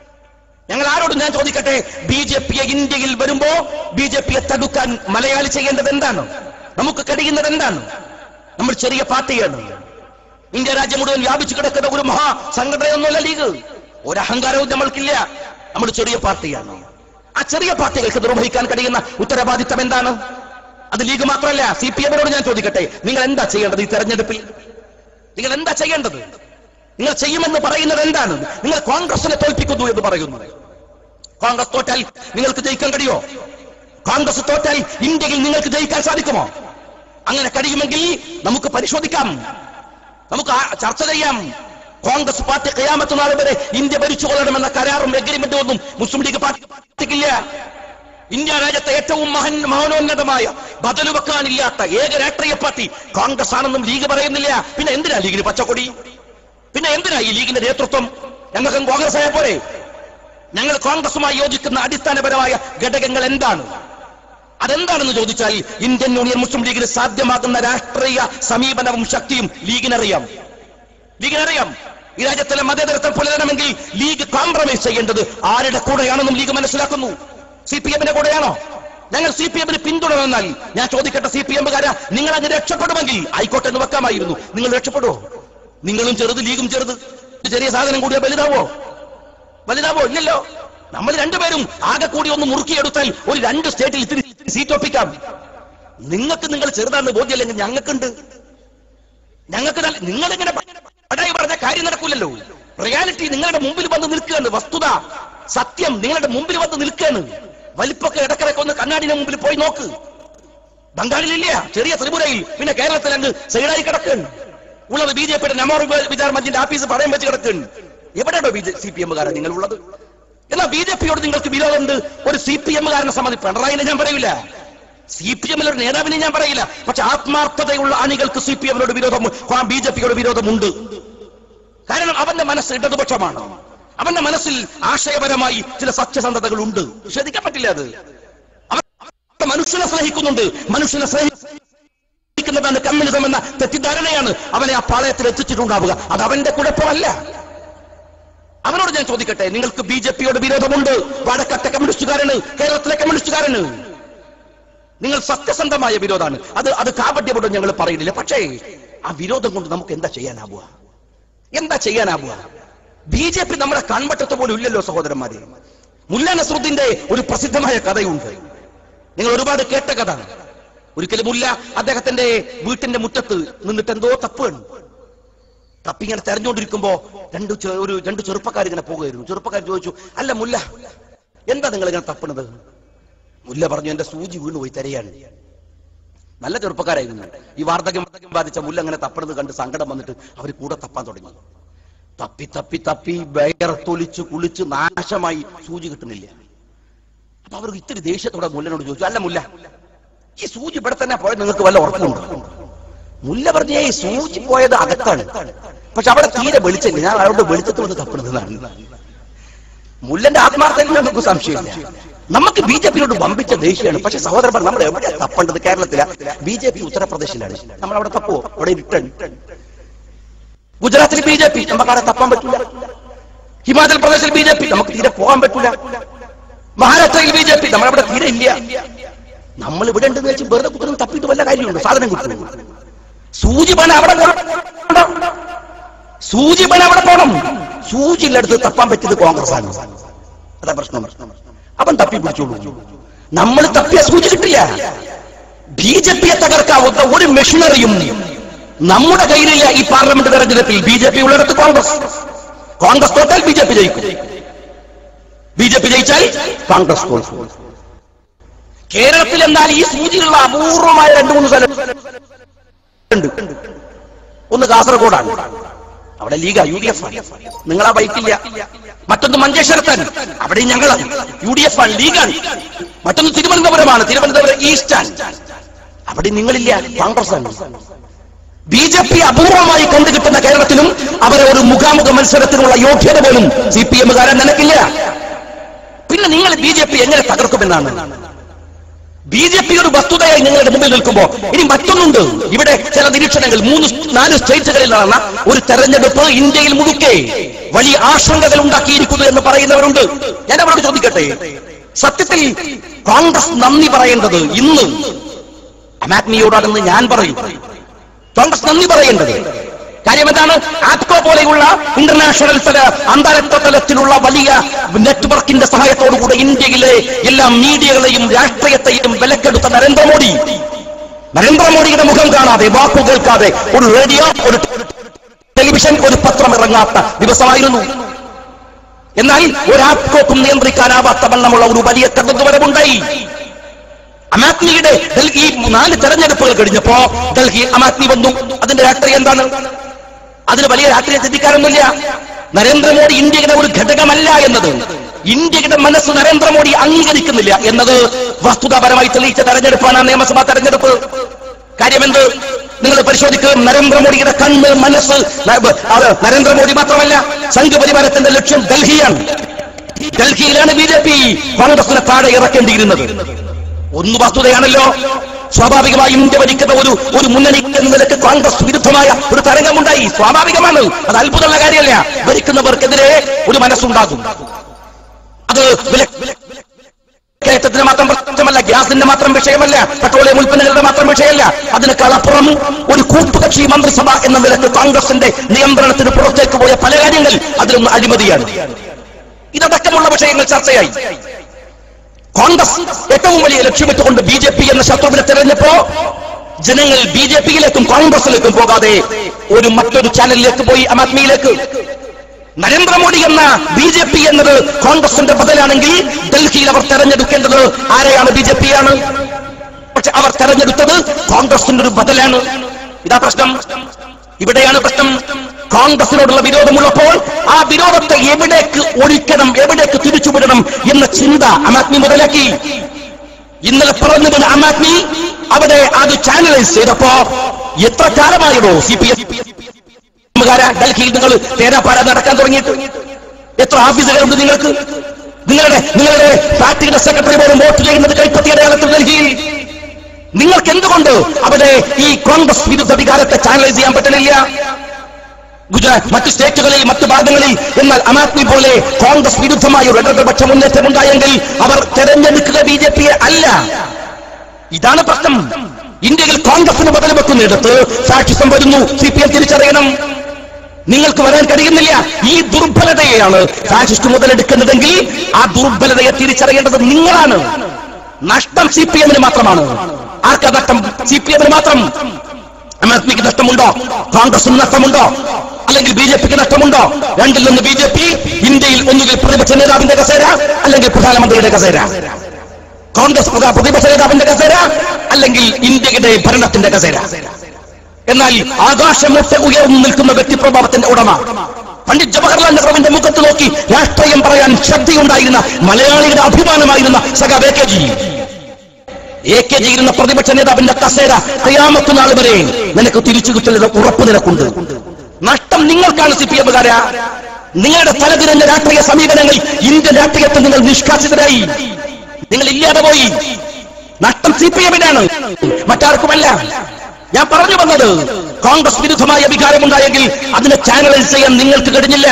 ഞങ്ങൾ ആരോടും ഞാൻ ചോദിക്കട്ടെ ബി ജെ പിയെ ഇന്ത്യയിൽ വരുമ്പോ ബി ജെ പിയെ തടുക്കാൻ മലയാളി ചെയ്യേണ്ടത് എന്താണ് നമുക്ക് കഴിയുന്നത് എന്താണ് നമ്മൾ ചെറിയ പാർട്ടിയാണ് ഇന്ത്യ രാജ്യം മുഴുവൻ വ്യാപിച്ചു കിടക്കുന്ന ഒരു മഹാ സംഘടനയൊന്നുമല്ല ലീഗ് ഒരു അഹങ്കാരവും നമ്മൾക്കില്ല നമ്മൾ ചെറിയ പാർട്ടിയാണ് ആ ചെറിയ പാർട്ടികൾക്ക് നിർവഹിക്കാൻ കഴിയുന്ന ഉത്തരവാദിത്തം എന്താണ് അത് ലീഗ് മാത്രമല്ല സി പി എമ്മിനോട് ഞാൻ ചോദിക്കട്ടെ നിങ്ങൾ എന്താ ചെയ്യേണ്ടത് ഈ തെരഞ്ഞെടുപ്പിൽ നിങ്ങൾ എന്താ ചെയ്യേണ്ടത് നിങ്ങൾ ചെയ്യുമെന്ന് പറയുന്നത് എന്താണ് നിങ്ങൾ കോൺഗ്രസിനെ തോൽപ്പിക്കുന്നു എന്ന് പറയുന്നു കോൺഗ്രസ് തോറ്റാൽ നിങ്ങൾക്ക് ജയിക്കാൻ കഴിയോ കോൺഗ്രസ് തോറ്റാൽ ഇന്ത്യയിൽ നിങ്ങൾക്ക് ജയിക്കാൻ സാധിക്കുമോ അങ്ങനെ കഴിയുമെങ്കിൽ നമുക്ക് പരിശോധിക്കാം നമുക്ക് ആ ചർച്ച ചെയ്യാം കോൺഗ്രസ് പാർട്ടി കയാമത്ത് നാൾ വരെ ഇന്ത്യ ഭരിച്ചുകൊള്ളണമെന്ന കരാറും എഗ്രിമെന്റും ഒന്നും മുസ്ലിം ലീഗ് പാർട്ടിക്കില്ല ഇന്ത്യ രാജ്യത്തെ ഏറ്റവും മഹൻ മഹോന്നതമായ ബദലു വെക്കാനില്ലാത്ത ഏക രാഷ്ട്രീയ പാർട്ടി കോൺഗ്രസ് ആണെന്നും ലീഗ് പറയുന്നില്ല പിന്നെ എന്തിനാ ലീഗിന് പച്ചക്കൊടി പിന്നെ എന്തിനാ ഈ ലീഗിന്റെ നേതൃത്വം ഞങ്ങൾക്ക് കോൺഗ്രസ് ആയ പോലെ ഞങ്ങൾ കോൺഗ്രസുമായി യോജിക്കുന്ന അടിസ്ഥാനപരമായ ഘടകങ്ങൾ എന്താണ് അതെന്താണെന്ന് ചോദിച്ചാൽ ഇന്ത്യൻ യൂണിയൻ മുസ്ലിം ലീഗിന് സാധ്യമാകുന്ന രാഷ്ട്രീയ സമീപനവും ശക്തിയും ലീഗിനറിയാം ലീഗിനറിയാം ഈ രാജ്യത്തിലെ മതേതരത്വം പുലരണമെങ്കിൽ ലീഗ് കോംപ്രമൈസ് ചെയ്യേണ്ടത് ആരുടെ കൂടെയാണെന്നും ലീഗ് മനസ്സിലാക്കുന്നു സി പി എമ്മിന്റെ കൂടെയാണോ ഞങ്ങൾ സി പി എമ്മിന് പിന്തുടർന്നാൽ ഞാൻ ചോദിക്കട്ടെ സി പി എമ്മുകാര നിങ്ങൾ അങ്ങ് രക്ഷപ്പെടുമെങ്കിൽ ആയിക്കോട്ടെ എന്ന് വെക്കാമായിരുന്നു നിങ്ങൾ രക്ഷപ്പെടുവോ നിങ്ങളും ചെറുത് ലീഗും ചെറുത് ഒരു ചെറിയ സാധനം കൂടിയാ വലുതാവോ വലുതാവോ ഇല്ലല്ലോ നമ്മൾ രണ്ടുപേരും ആകെ കൂടി ഒന്ന് മുറുക്കിയെടുത്താൽ ഒരു രണ്ട് സ്റ്റേറ്റിൽ ഇത്തിരി സീറ്റ് ഒപ്പിക്കാം നിങ്ങൾക്ക് നിങ്ങൾ ചെറുതാണെന്ന് ബോധ്യമില്ലെങ്കിൽ ഞങ്ങൾക്കുണ്ട് ഞങ്ങൾക്ക് നല്ല നിങ്ങളിങ്ങനെ പടായി പറഞ്ഞ കാര്യം നടക്കൂലല്ലോ റിയാലിറ്റി നിങ്ങളുടെ മുമ്പിൽ വന്ന് നിൽക്കുകയാണ് വസ്തുത സത്യം നിങ്ങളുടെ മുമ്പിൽ വന്ന് നിൽക്കുകയാണ് വലിപ്പൊക്കെ ഇടക്കിടക്ക് ഒന്ന് കണ്ണാടിന്റെ മുമ്പിൽ പോയി നോക്ക് ബംഗാളിലില്ല ചെറിയ ത്രിപുരയിൽ പിന്നെ കേരളത്തിൽ അങ്ങ് സൈഡായി കിടക്കുകയാണ് ഉള്ളത് ബി ജെ പിയുടെ നമോർ വിചാർ മഞ്ചിന്റെ ആഫീസ് പടയം വെച്ച് കിടക്കുന്നു എവിടെയാണോ ബി ജെ സി പി എമ്മുകാരൻ നിങ്ങൾ ഉള്ളത് എന്നാൽ ബി ജെ പിയോട് നിങ്ങൾക്ക് വിരോധമുണ്ട് ഒരു സി പി എമ്മുകാരനെ സംബന്ധിച്ച് പിണറായിനെ ഞാൻ പറയില്ല സി പി എമ്മിലെ ഒരു നേതാവിനെ ഞാൻ പറയില്ല പക്ഷെ ആത്മാർത്ഥതയുള്ള അണികൾക്ക് സി പി എമ്മിനോട് വിരോധം ബി ജെ പിയോട് വിരോധമുണ്ട് കാരണം അവന്റെ മനസ്സ് ഇടതുപക്ഷമാണ് അവന്റെ മനസ്സിൽ ആശയപരമായി ചില സത്യസന്ധതകൾ ഉണ്ട് ശ്രദ്ധിക്കാൻ പറ്റില്ല അത് അവൻ അവൻ മനുഷ്യനെ സ്നേഹിക്കുന്നുണ്ട് മനുഷ്യനെ സ്നേഹിക്കുന്നതാണ് കമ്മ്യൂണിസം എന്ന തെറ്റിദ്ധാരണയാണ് അവനെ ആ പാളയത്തിൽ എത്തിച്ചിട്ടുണ്ടാവുക അത് അവന്റെ കുഴപ്പമല്ല അവനോട് ഞാൻ ചോദിക്കട്ടെ നിങ്ങൾക്ക് ബി ജെ പിയോട് വിരോധമുണ്ട് വടക്കത്തെ കമ്മ്യൂണിസ്റ്റുകാരന് കേരളത്തിലെ കമ്മ്യൂണിസ്റ്റുകാരന് നിങ്ങൾ സത്യസന്ധമായ വിരോധമാണ് അത് അത് കാപട്യപൂർവ്വം ഞങ്ങൾ പറയുന്നില്ല പക്ഷേ ആ വിരോധം കൊണ്ട് നമുക്ക് എന്താ ചെയ്യാനാവുക എന്താ ചെയ്യാനാവുക ബി ജെ പി നമ്മുടെ കൺവട്ടത്ത് പോലും ഇല്ലല്ലോ സഹോദരന്മാരെ മുല്ല നസറുദ്ദീന്റെ ഒരു പ്രസിദ്ധമായ കഥയുണ്ട് നിങ്ങൾ ഒരുപാട് കേട്ട കഥ ഒരിക്കലും മുല്ല അദ്ദേഹത്തിന്റെ വീട്ടിന്റെ മുറ്റത്ത് നിന്നിട്ട് എന്തോ തപ്പാണ് തപ്പി ഇങ്ങനെ തെരഞ്ഞുകൊണ്ടിരിക്കുമ്പോ രണ്ട് ചെ- ഒരു രണ്ട് ചെറുപ്പക്കാർ ഇങ്ങനെ പോകുമായിരുന്നു ചെറുപ്പക്കാർ ചോദിച്ചു അല്ല മുല്ല എന്താ നിങ്ങൾ ഇങ്ങനെ തപ്പണത് മുല്ല പറഞ്ഞു എന്റെ സൂചി വീണുപോയി തിരയാണ് നല്ല ചെറുപ്പക്കാരായിരുന്നു ഈ വാർദ്ധക്യം വാർദ്ധക്യം ബാധിച്ച മുല്ല അങ്ങനെ തപ്പണത് കണ്ട് സങ്കടം വന്നിട്ട് അവർ കൂടെ തപ്പാൻ തുടങ്ങി തപ്പി തപ്പി തപ്പി വയർത്തൊലിച്ച് കുളിച്ച് നാശമായി സൂചി കിട്ടുന്നില്ല അപ്പൊ അവർ ഇത്തിരി ദേഷ്യത്തോടെ മുല്ലനോട് ചോദിച്ചു അല്ല മുല്ല ഈ സൂചി ഇവിടെ തന്നെ പോയത് നിങ്ങൾക്ക് വല്ല ഉറപ്പുണ്ടോ മുല്ല പറഞ്ഞ ഈ സൂചി പോയത് അകത്താണ് പക്ഷെ അവിടെ തീരെ വെളിച്ചില്ല ഞാൻ അവിടെ വെളിച്ചത്ത് വന്ന് തപ്പണതാണ് മുല്ലന്റെ ആത്മാർത്ഥത്തിൽ നമുക്ക് സംശയമില്ല നമുക്ക് ബി ജെ പിയോട് വമ്പിച്ച ദേഷ്യമാണ് പക്ഷെ സഹോദരന്മാർ നമ്മൾ എവിടെയാ തപ്പേണ്ടത് കേരളത്തില ബി ജെ പി ഉത്തർപ്രദേശിലാണ് നമ്മൾ അവിടെ തപ്പുവോ അവിടെ റിട്ടേൺ ഗുജറാത്തിൽ ബി ജെ പി നമുക്ക് അവിടെ തപ്പാൻ പറ്റില്ല ഹിമാചൽ പ്രദേശിൽ ബി ജെ പി നമുക്ക് തീരെ പോകാൻ പറ്റില്ല മഹാരാഷ്ട്രയിൽ ബി ജെ പി നമ്മളവിടെ തീരെ ഇല്ല നമ്മൾ ഇവിടെ ഉണ്ടെന്ന് വെച്ച് വെറുതെ കുത്തുന്നു തപ്പിയിട്ട് വല്ല കാര്യമുണ്ട് സാധനം കിട്ടുന്നു സൂചി പണ അവിടെ പോണം സൂചി പണ അവിടെ പോണം സൂചിയിലെടുത്ത് തപ്പാൻ പറ്റിയത് കോൺഗ്രസ് ആണ് അതാ പ്രശ്നം അവൻ തപ്പി പിടിച്ചോളൂ നമ്മൾ തപ്പിയ സൂചി കിട്ടില്ല ബി ജെ പിയെ തകർക്കാവുന്ന ഒരു മെഷീനറിയും നമ്മുടെ കയ്യിലില്ല ഈ പാർലമെന്റ് തെരഞ്ഞെടുപ്പിൽ ബി ജെ പി ഉള്ളിടത്ത് കോൺഗ്രസ് കോൺഗ്രസ് തോറ്റാൽ ബി ജെ പി ജയിക്കും ബി ജെ പി ജയിച്ചാൽ കോൺഗ്രസ് തോൽക്കും കേരളത്തിൽ എന്നാൽ ഈ സൂചിയുള്ള അപൂർവമായ രണ്ടു മൂന്ന് സ്ഥലം ഉണ്ട് ഒന്ന് കാസർഗോഡാണ് അവിടെ ലീഗ യു ഡി എഫ് നിങ്ങൾ ആ ബൈക്കില്ല മറ്റൊന്ന് മഞ്ചേശ്വരത്തൻ അവിടെ ഞങ്ങളാണ് യു ഡി എഫ് ആണ് ലീഗാണ് മറ്റൊന്ന് തിരുവനന്തപുരമാണ് തിരുവനന്തപുരം ഈസ്റ്റാണ് അവിടെ നിങ്ങളില്ല കോൺഗ്രസ് ആണ് ബി ജെ പി അപൂർവമായി കണ്ടുകിട്ടുന്ന കേരളത്തിലും അവരെ ഒരു മുഖാമുഖ മത്സരത്തിനുള്ള യോഗ്യത പോലും സി പി എമ്മുകാരൻ നിനക്കില്ല പിന്നെ നിങ്ങൾ ബി ജെ പി എങ്ങനെ തകർക്കുമെന്നാണ് ബി ജെ പി ഒരു വസ്തുതയായി നിങ്ങളുടെ മുമ്പിൽ നിൽക്കുമ്പോ ഇനി മറ്റൊന്നുണ്ട് ഇവിടെ ചില നിരീക്ഷണങ്ങൾ മൂന്ന് നാല് സ്റ്റേറ്റുകളിൽ നടന്ന ഒരു തെരഞ്ഞെടുപ്പ് ഇന്ത്യയിൽ മുഴുക്കെ വലിയ ആശങ്കകൾ ഉണ്ടാക്കിയിരിക്കുന്നു എന്ന് പറയുന്നവരുണ്ട് ഞാൻ അവരോട് ചോദിക്കട്ടെ സത്യത്തിൽ കോൺഗ്രസ് നന്ദി പറയേണ്ടത് ഇന്ന് അമാത്മിയോടാണെന്ന് ഞാൻ പറയും കോൺഗ്രസ് നന്ദി പറയേണ്ടത് കാര്യം എന്താണ് ആപ്കോ പോലെയുള്ള ഇന്റർനാഷണൽ തല അന്താരാഷ്ട്ര തലത്തിലുള്ള വലിയ നെറ്റ്വർക്കിന്റെ സഹായത്തോടുകൂടെ ഇന്ത്യയിലെ എല്ലാ മീഡിയകളെയും രാഷ്ട്രീയത്തെയും വിലക്കെടുത്ത നരേന്ദ്രമോദി നരേന്ദ്രമോദിയുടെ മുഖം കാണാതെ വാക്കു കേൾക്കാതെ ഒരു റേഡിയോ ഒരു ടെലിവിഷൻ ഒരു പത്രം ഇറങ്ങാത്ത ദിവസമായിരുന്നു എന്നാൽ ഒരു ആപ്കോക്കും നിയന്ത്രിക്കാനാവാത്ത വണ്ണമുള്ള ഒരു വലിയ കടന്നുവരവുണ്ടായി അമാത്മിയുടെ ഡൽഹി നാല് തെരഞ്ഞെടുപ്പുകൾ കഴിഞ്ഞപ്പോ ഡൽഹി അമാത്മി വന്നു അതിന്റെ രാഷ്ട്രീയം എന്താണ് അതിന് വലിയ രാഷ്ട്രീയ ചിന്തിക്കാരൊന്നുമില്ല നരേന്ദ്രമോദി ഇന്ത്യയുടെ ഒരു ഘടകമല്ല എന്നത് ഇന്ത്യയുടെ മനസ്സ് നരേന്ദ്രമോദി അംഗീകരിക്കുന്നില്ല എന്നത് വസ്തുതാപരമായി തെളിയിച്ച തെരഞ്ഞെടുപ്പാണ് ആ നിയമസഭാ തെരഞ്ഞെടുപ്പ് കാര്യമെന്ത് നിങ്ങൾ പരിശോധിക്കുക നരേന്ദ്രമോദിയുടെ കണ്ണ് മനസ്സ് ന- അത് നരേന്ദ്രമോദി മാത്രമല്ല സംഘപരിവാരത്തിന്റെ ലക്ഷ്യം ഡൽഹിയാണ് ഡൽഹിയിലാണ് ബി ജെ പി കോൺഗ്രസിനെ താഴെ ഇറക്കേണ്ടിയിരുന്നത് ഒന്ന് വസ്തുതയാണല്ലോ സ്വാഭാവികമായി ഇന്ത്യ ഭരിക്കുന്ന ഒരു ഒരു മുന്നണി എന്ന നിലക്ക് കോൺഗ്രസ് വിരുദ്ധമായ ഒരു തരംഗമുണ്ടായി സ്വാഭാവികമാണ് അത് അത്ഭുതമുള്ള കാര്യമല്ല ഭരിക്കുന്നവർക്കെതിരെ ഒരു മനസ്സുണ്ടാകും അത് വില കയറ്റത്തിന് മാത്രം പ്രശ്നമല്ല ഗ്യാസിന്റെ മാത്രം വിഷയമല്ല പെട്രോളിയം ഉൽപ്പന്നങ്ങളുടെ മാത്രം വിഷയമല്ല അതിനേക്കാൾ അപ്പുറം ഒരു കൂട്ടുകക്ഷി മന്ത്രിസഭ എന്ന നിലക്ക് കോൺഗ്രസിന്റെ നിയന്ത്രണത്തിന് പുറത്തേക്ക് പോയ പല കാര്യങ്ങൾ അതിലൊന്ന് അഴിമതിയാണ് ഇതടക്കമുള്ള വിഷയങ്ങൾ ചർച്ചയായി കോൺഗ്രസ് ഏറ്റവും വലിയ ലക്ഷ്യമിട്ടുകൊണ്ട് ബി ജെ പി എന്ന ശത്രുവിനെ തിരഞ്ഞപ്പോ ജനങ്ങൾ ബി ജെ പിയിലേക്കും കോൺഗ്രസിലേക്കും പോകാതെ ഒരു മറ്റൊരു ചാനലിലേക്ക് പോയി ആം ആദ്മിയിലേക്ക് നരേന്ദ്രമോദി എന്ന ബി ജെ പി എന്നത് കോൺഗ്രസിന്റെ ബദലാണെങ്കിൽ ഡൽഹിയിൽ അവർ തെരഞ്ഞെടുക്കേണ്ടത് ആരെയാണ് ബി ജെ പി ആണ് പക്ഷെ അവർ തെരഞ്ഞെടുത്തത് കോൺഗ്രസിന്റെ ഒരു ബദലാണ് ഇതാ പ്രശ്നം ഇവിടെയാണ് പ്രശ്നം കോൺഗ്രസിനോടുള്ള വിരോധമുള്ളപ്പോൾ ആ വിരോധത്തെ എവിടേക്ക് ഒഴിക്കണം എവിടേക്ക് തിരിച്ചുവിടണം എന്ന ചിന്ത ആം ആദ്മി മുതലാക്കി ഇന്നലെ പറഞ്ഞു വീണ ആം ആദ്മി അവിടെ അത് ചാനലൈസ് ചെയ്തപ്പോ എത്ര കാലമായതോ സി പി എം ഡൽഹിയിൽ നിങ്ങൾ തേരാപ്പാര നടക്കാൻ തുടങ്ങിയിട്ട് എത്ര ഓഫീസുകളുണ്ട് നിങ്ങൾക്ക് നിങ്ങളുടെ നിങ്ങളുടെ പാർട്ടിയുടെ സെക്രട്ടറി പോലും വോട്ട് ചെയ്യുന്നത് കൈപ്പത്തി അടയാളത്തിൽ ഡൽഹിയിൽ നിങ്ങൾക്ക് എന്തുകൊണ്ട് അവിടെ ഈ കോൺഗ്രസ് വിരുദ്ധ വികാരത്തെ ചാനലൈസ് ചെയ്യാൻ പറ്റണില്ല ഗുജറാത്ത് മറ്റ് സ്റ്റേറ്റുകളിൽ മറ്റു ഭാഗങ്ങളിൽ എന്നാൽ ആം ആദ്മി പോലെ കോൺഗ്രസ് വിരുദ്ധമായ ഒരു ഇടതുപക്ഷ മുന്നേറ്റം ഉണ്ടായെങ്കിൽ അവർ തെരഞ്ഞെടുക്കുക ബി ജെ പിയെ അല്ല ഇതാണ് പ്രശ്നം ഇന്ത്യയിൽ കോൺഗ്രസിന് ബദൽ വെക്കുന്നിടത്ത് ഫാഷിസം വരുന്നു സി പി എം തിരിച്ചറിയണം നിങ്ങൾക്ക് വരാൻ കഴിയുന്നില്ല ഈ ദുർബലതയെയാണ് ഫാഷിസ്റ്റ് മുതലെടുക്കുന്നതെങ്കിൽ ആ ദുർബലതയെ തിരിച്ചറിയേണ്ടത് നിങ്ങളാണ് നഷ്ടം സി പി എമ്മിന് മാത്രമാണ് ആർക്കാ നഷ്ടം സി പി എമ്മിന് മാത്രം ആം ആദ്മിക്ക് നഷ്ടമുണ്ടോ കോൺഗ്രസിന് നഷ്ടമുണ്ടോ അല്ലെങ്കിൽ ബി ജെ പിക്ക് നഷ്ടമുണ്ടോ രണ്ടിൽ നിന്ന് ബി ജെ പി ഇന്ത്യയിൽ ഒന്നുകിൽ പ്രതിപക്ഷ നേതാവിന്റെ കസേര അല്ലെങ്കിൽ പ്രധാനമന്ത്രിയുടെ കസേര കോൺഗ്രസ് പ്രധാ- പ്രതിപക്ഷ നേതാവിന്റെ കസേര അല്ലെങ്കിൽ ഇന്ത്യയുടെ ഭരണത്തിന്റെ കസേര എന്നാൽ ആകാശമുട്ട ഉയർന്നു നിൽക്കുന്ന വ്യക്തിപ്രഭാവത്തിന്റെ ഉടമ പണ്ഡിറ്റ് ജവഹർലാൽ നെഹ്റുവിന്റെ മുഖത്ത് നോക്കി രാഷ്ട്രീയം പറയാൻ ശ്രദ്ധയുണ്ടായിരുന്ന മലയാളിയുടെ അഭിമാനമായിരുന്ന സഖാബ് A K G A K G ഇരുന്ന പ്രതിപക്ഷ നേതാവിന്റെ കസേര കയ്യാമത്ത് നാൾ വരെ നിനക്ക് തിരിച്ചു കിട്ടുന്നത് ഉറപ്പ് നിനക്കുണ്ട് നഷ്ടം നിങ്ങൾക്കാണ് സി പി എമ്മുകാര നിങ്ങളുടെ തലതിരഞ്ഞ രാഷ്ട്രീയ സമീപനങ്ങൾ ഇന്ത്യൻ രാഷ്ട്രീയത്തിൽ നിങ്ങൾ നിഷ്കാസിതരായി നിങ്ങൾ ഇല്ലാതെ പോയി നഷ്ടം സി പി എമ്മിനാണ് മറ്റാർക്കുമല്ല ഞാൻ പറഞ്ഞു വന്നത് കോൺഗ്രസ് വിരുദ്ധമായ വികാരമുണ്ടായെങ്കിൽ അതിനെ ചാനലൈസ് ചെയ്യാൻ നിങ്ങൾക്ക് കഴിഞ്ഞില്ല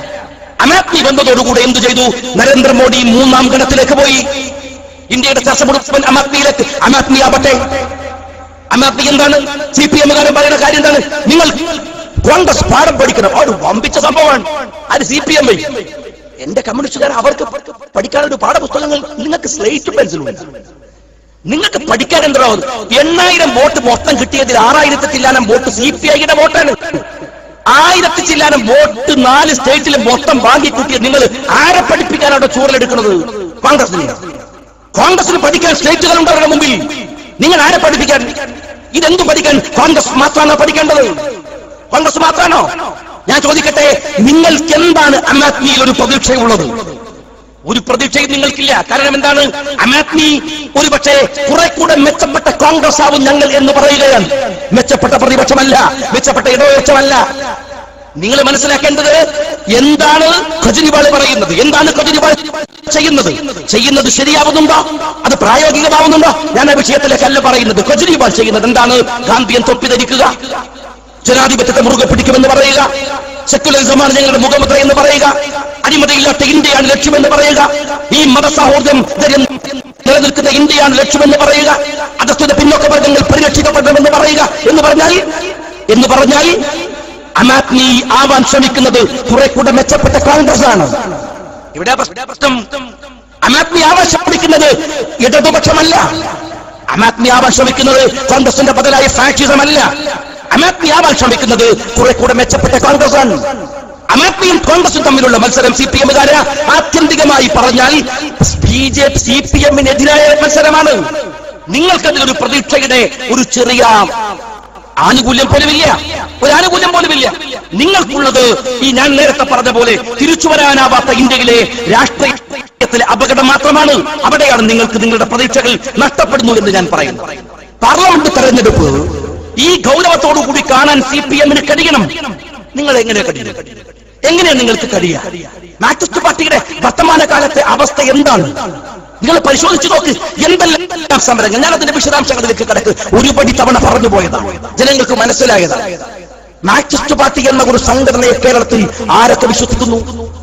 അമാത്മി വന്നതോടുകൂടെ എന്തു ചെയ്തു നരേന്ദ്രമോദി മൂന്നാം ഗണത്തിലേക്ക് പോയി ഇന്ത്യയുടെ ചർച്ച മുഴുവൻ അമാത്മിയിലേക്ക് അമാത്മി ആവട്ടെ അമാത്മി എന്താണ് സി പി എമ്മുകാരൻ പറയുന്ന കാര്യം എന്താണ് നിങ്ങൾ കോൺഗ്രസ് പാഠം പഠിക്കണം ഒരു വമ്പിച്ച സംഭവമാണ് അത് സി പി എം എന്റെ കമ്മ്യൂണിസ്റ്റുകാർ അവർക്ക് പഠിക്കാനൊരു പാഠപുസ്തകങ്ങൾ നിങ്ങൾക്ക് സ്ലേറ്റ് പെൻസിലുണ്ട് നിങ്ങൾക്ക് പഠിക്കാൻ എന്തോ എണ്ണായിരം വോട്ട് മൊത്തം കിട്ടിയതിൽ ആറായിരത്തി ചില്ലാനം വോട്ട് സി പി ഐയുടെ വോട്ടാണ് ആയിരത്തി ചില്ലാനം വോട്ട് നാല് സ്റ്റേറ്റിൽ മൊത്തം വാങ്ങി കൂട്ടിയത് നിങ്ങൾ ആരെ പഠിപ്പിക്കാനാണ് ചൂരലെടുക്കുന്നത് കോൺഗ്രസിന് കോൺഗ്രസിന് പഠിക്കാൻ സ്റ്റേറ്റുകൾ ഉണ്ട് അവരുടെ മുമ്പിൽ നിങ്ങൾ ആരെ പഠിപ്പിക്കാൻ ഇതെന്തു പഠിക്കാൻ കോൺഗ്രസ് മാത്രമാണോ പഠിക്കേണ്ടത് കോൺഗ്രസ് മാത്രമാണോ ഞാൻ ചോദിക്കട്ടെ നിങ്ങൾക്ക് എന്താണ് അമാത്മിയിൽ ഒരു പ്രതീക്ഷയുള്ളത് ഒരു പ്രതീക്ഷയും നിങ്ങൾക്കില്ല കാരണം എന്താണ് അമാത്മി ഒരുപക്ഷെ കുറെ കൂടെ മെച്ചപ്പെട്ട കോൺഗ്രസ് ആവും ഞങ്ങൾ എന്ന് പറയുകയാണ് മെച്ചപ്പെട്ട പ്രതിപക്ഷമല്ല മെച്ചപ്പെട്ട ഇടതുപക്ഷമല്ല നിങ്ങൾ മനസ്സിലാക്കേണ്ടത് എന്താണ് ഖജുരിവാൾ പറയുന്നത് എന്താണ് ഖജുരിവാൾ ചെയ്യുന്നത് ചെയ്യുന്നത് ശരിയാവുന്നുണ്ടോ അത് പ്രായോഗികമാവുന്നുണ്ടോ ഞാൻ ആ വിഷയത്തിലേക്കല്ല പറയുന്നത് ഖജുരിവാൾ ചെയ്യുന്നത് എന്താണ് ഗാന്ധിയൻ തൊപ്പി ധരിക്കുക ജനാധിപത്യത്തെ മുറുകെ പിടിക്കുമെന്ന് പറയുക സെക്യുലറിസമാണ് ഞങ്ങളുടെ മുഖമുദ്ര എന്ന് പറയുക അഴിമതിയില്ലാത്ത ഇന്ത്യയാണ് ലക്ഷ്യമെന്ന് പറയുക ഈ മതസൗഹൃദം നിലനിൽക്കുന്ന ഇന്ത്യയാണ് ലക്ഷ്യമെന്ന് പറയുക അധസ്ഥിത പിന്നോക്ക വർഗങ്ങൾ പരിരക്ഷിക്കപ്പെടണമെന്ന് പറയുക എന്ന് പറഞ്ഞാൽ എന്ന് പറഞ്ഞാൽ അമാത്മി ആവാൻ ശ്രമിക്കുന്നത് കുറെ കൂടെ മെച്ചപ്പെട്ട കോൺഗ്രസ് ആണ് ഇവിടെ പ്രശ്ന- പ്രശ്നം അമാത്മി ആവാൻ ശ്രമിക്കുന്നത് ഇടതുപക്ഷമല്ല അമാത്മി ആവാൻ ശ്രമിക്കുന്നത് കോൺഗ്രസിന്റെ ബദലായ ഫാഷിസം അല്ല അമാത്മി ആവാൻ ശ്രമിക്കുന്നത് കുറെ കൂടെ മെച്ചപ്പെട്ട കോൺഗ്രസ് ആണ് അമാത്മിയും കോൺഗ്രസും തമ്മിലുള്ള മത്സരം സി പി എമ്മുകാര് ആത്യന്തികമായി പറഞ്ഞാൽ ബി ജെ സി പി എമ്മിനെതിരായ മത്സരമാണ് നിങ്ങൾക്കതിലൊരു പ്രതീക്ഷയുടെ ഒരു ചെറിയ ആനുകൂല്യം പോലുമില്ല ഒരു ആനുകൂല്യം പോലുമില്ല നിങ്ങൾക്കുള്ളത് ഈ ഞാൻ നേരത്തെ പറഞ്ഞ പോലെ തിരിച്ചു വരാനാവാത്ത ഇന്ത്യയിലെ രാഷ്ട്രീയത്തിലെ അപകടം മാത്രമാണ് അവിടെയാണ് നിങ്ങൾക്ക് നിങ്ങളുടെ പ്രതീക്ഷകൾ നഷ്ടപ്പെടുന്നു എന്ന് ഞാൻ പറയുന്നു പാർലമെന്റ് തെരഞ്ഞെടുപ്പ് ഈ ഗൗരവത്തോടു കൂടി കാണാൻ സി പി എമ്മിന് കഴിയണം നിങ്ങൾ എങ്ങനെ കഴിയും എങ്ങനെയാണ് നിങ്ങൾക്ക് കഴിയുക മാർക്സിസ്റ്റ് പാർട്ടിയുടെ വർത്തമാന കാലത്തെ അവസ്ഥ എന്താണ് നിങ്ങൾ പരിശോധിച്ചു നോക്ക് എന്തെല്ലാം സമരങ്ങൾ ഞാൻ അതിന്റെ വിശദാംശങ്ങളിലേക്ക് കിടക്ക് ഒരുപടി തവണ പറഞ്ഞു പോയതാണ് ജനങ്ങൾക്ക് മനസ്സിലായതാണ് മാർക്സിസ്റ്റ് പാർട്ടി എന്ന ഒരു സംഘടനയെ കേരളത്തിൽ ആരൊക്കെ വിശ്വസിക്കുന്നു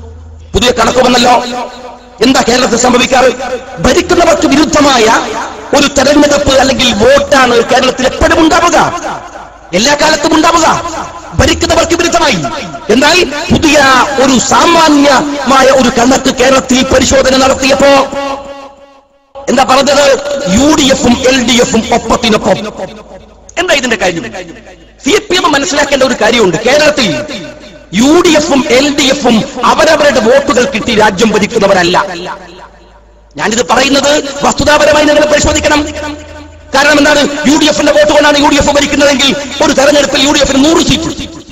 പുതിയ കണക്ക് വന്നല്ലോ എന്താ കേരളത്തിൽ സംഭവിക്കാറ് ഭരിക്കുന്നവർക്ക് വിരുദ്ധമായ ഒരു തെരഞ്ഞെടുപ്പ് അല്ലെങ്കിൽ വോട്ടാണ് കേരളത്തിൽ എപ്പോഴും ഉണ്ടാവുക എല്ലാ കാലത്തും ഉണ്ടാവുക ഭരിക്കുന്നവർക്ക് വിരുദ്ധമായി എന്നാൽ പുതിയ ഒരു സാമാന്യമായ ഒരു കണക്ക് കേരളത്തിൽ പരിശോധന നടത്തിയപ്പോ എന്താ പറഞ്ഞത് യു ഡി എഫും എൽ ഡി എഫും ഒപ്പത്തിനൊപ്പം എന്താ ഇതിന്റെ കാര്യം സി പി എം മനസ്സിലാക്കേണ്ട ഒരു കാര്യമുണ്ട് കേരളത്തിൽ യു ഡി എഫും എൽ ഡി എഫും അവരവരുടെ വോട്ടുകൾ കിട്ടി രാജ്യം ഭരിക്കുന്നവരല്ല ഞാനിത് പറയുന്നത് വസ്തുതാപരമായി നിങ്ങൾ പരിശോധിക്കണം കാരണം എന്താണ് യു ഡി എഫിന്റെ വോട്ട് കൊണ്ടാണ് യു ഡി എഫ് ഭരിക്കുന്നതെങ്കിൽ ഒരു തെരഞ്ഞെടുപ്പിൽ യു ഡി എഫിന് നൂറ് സീറ്റ്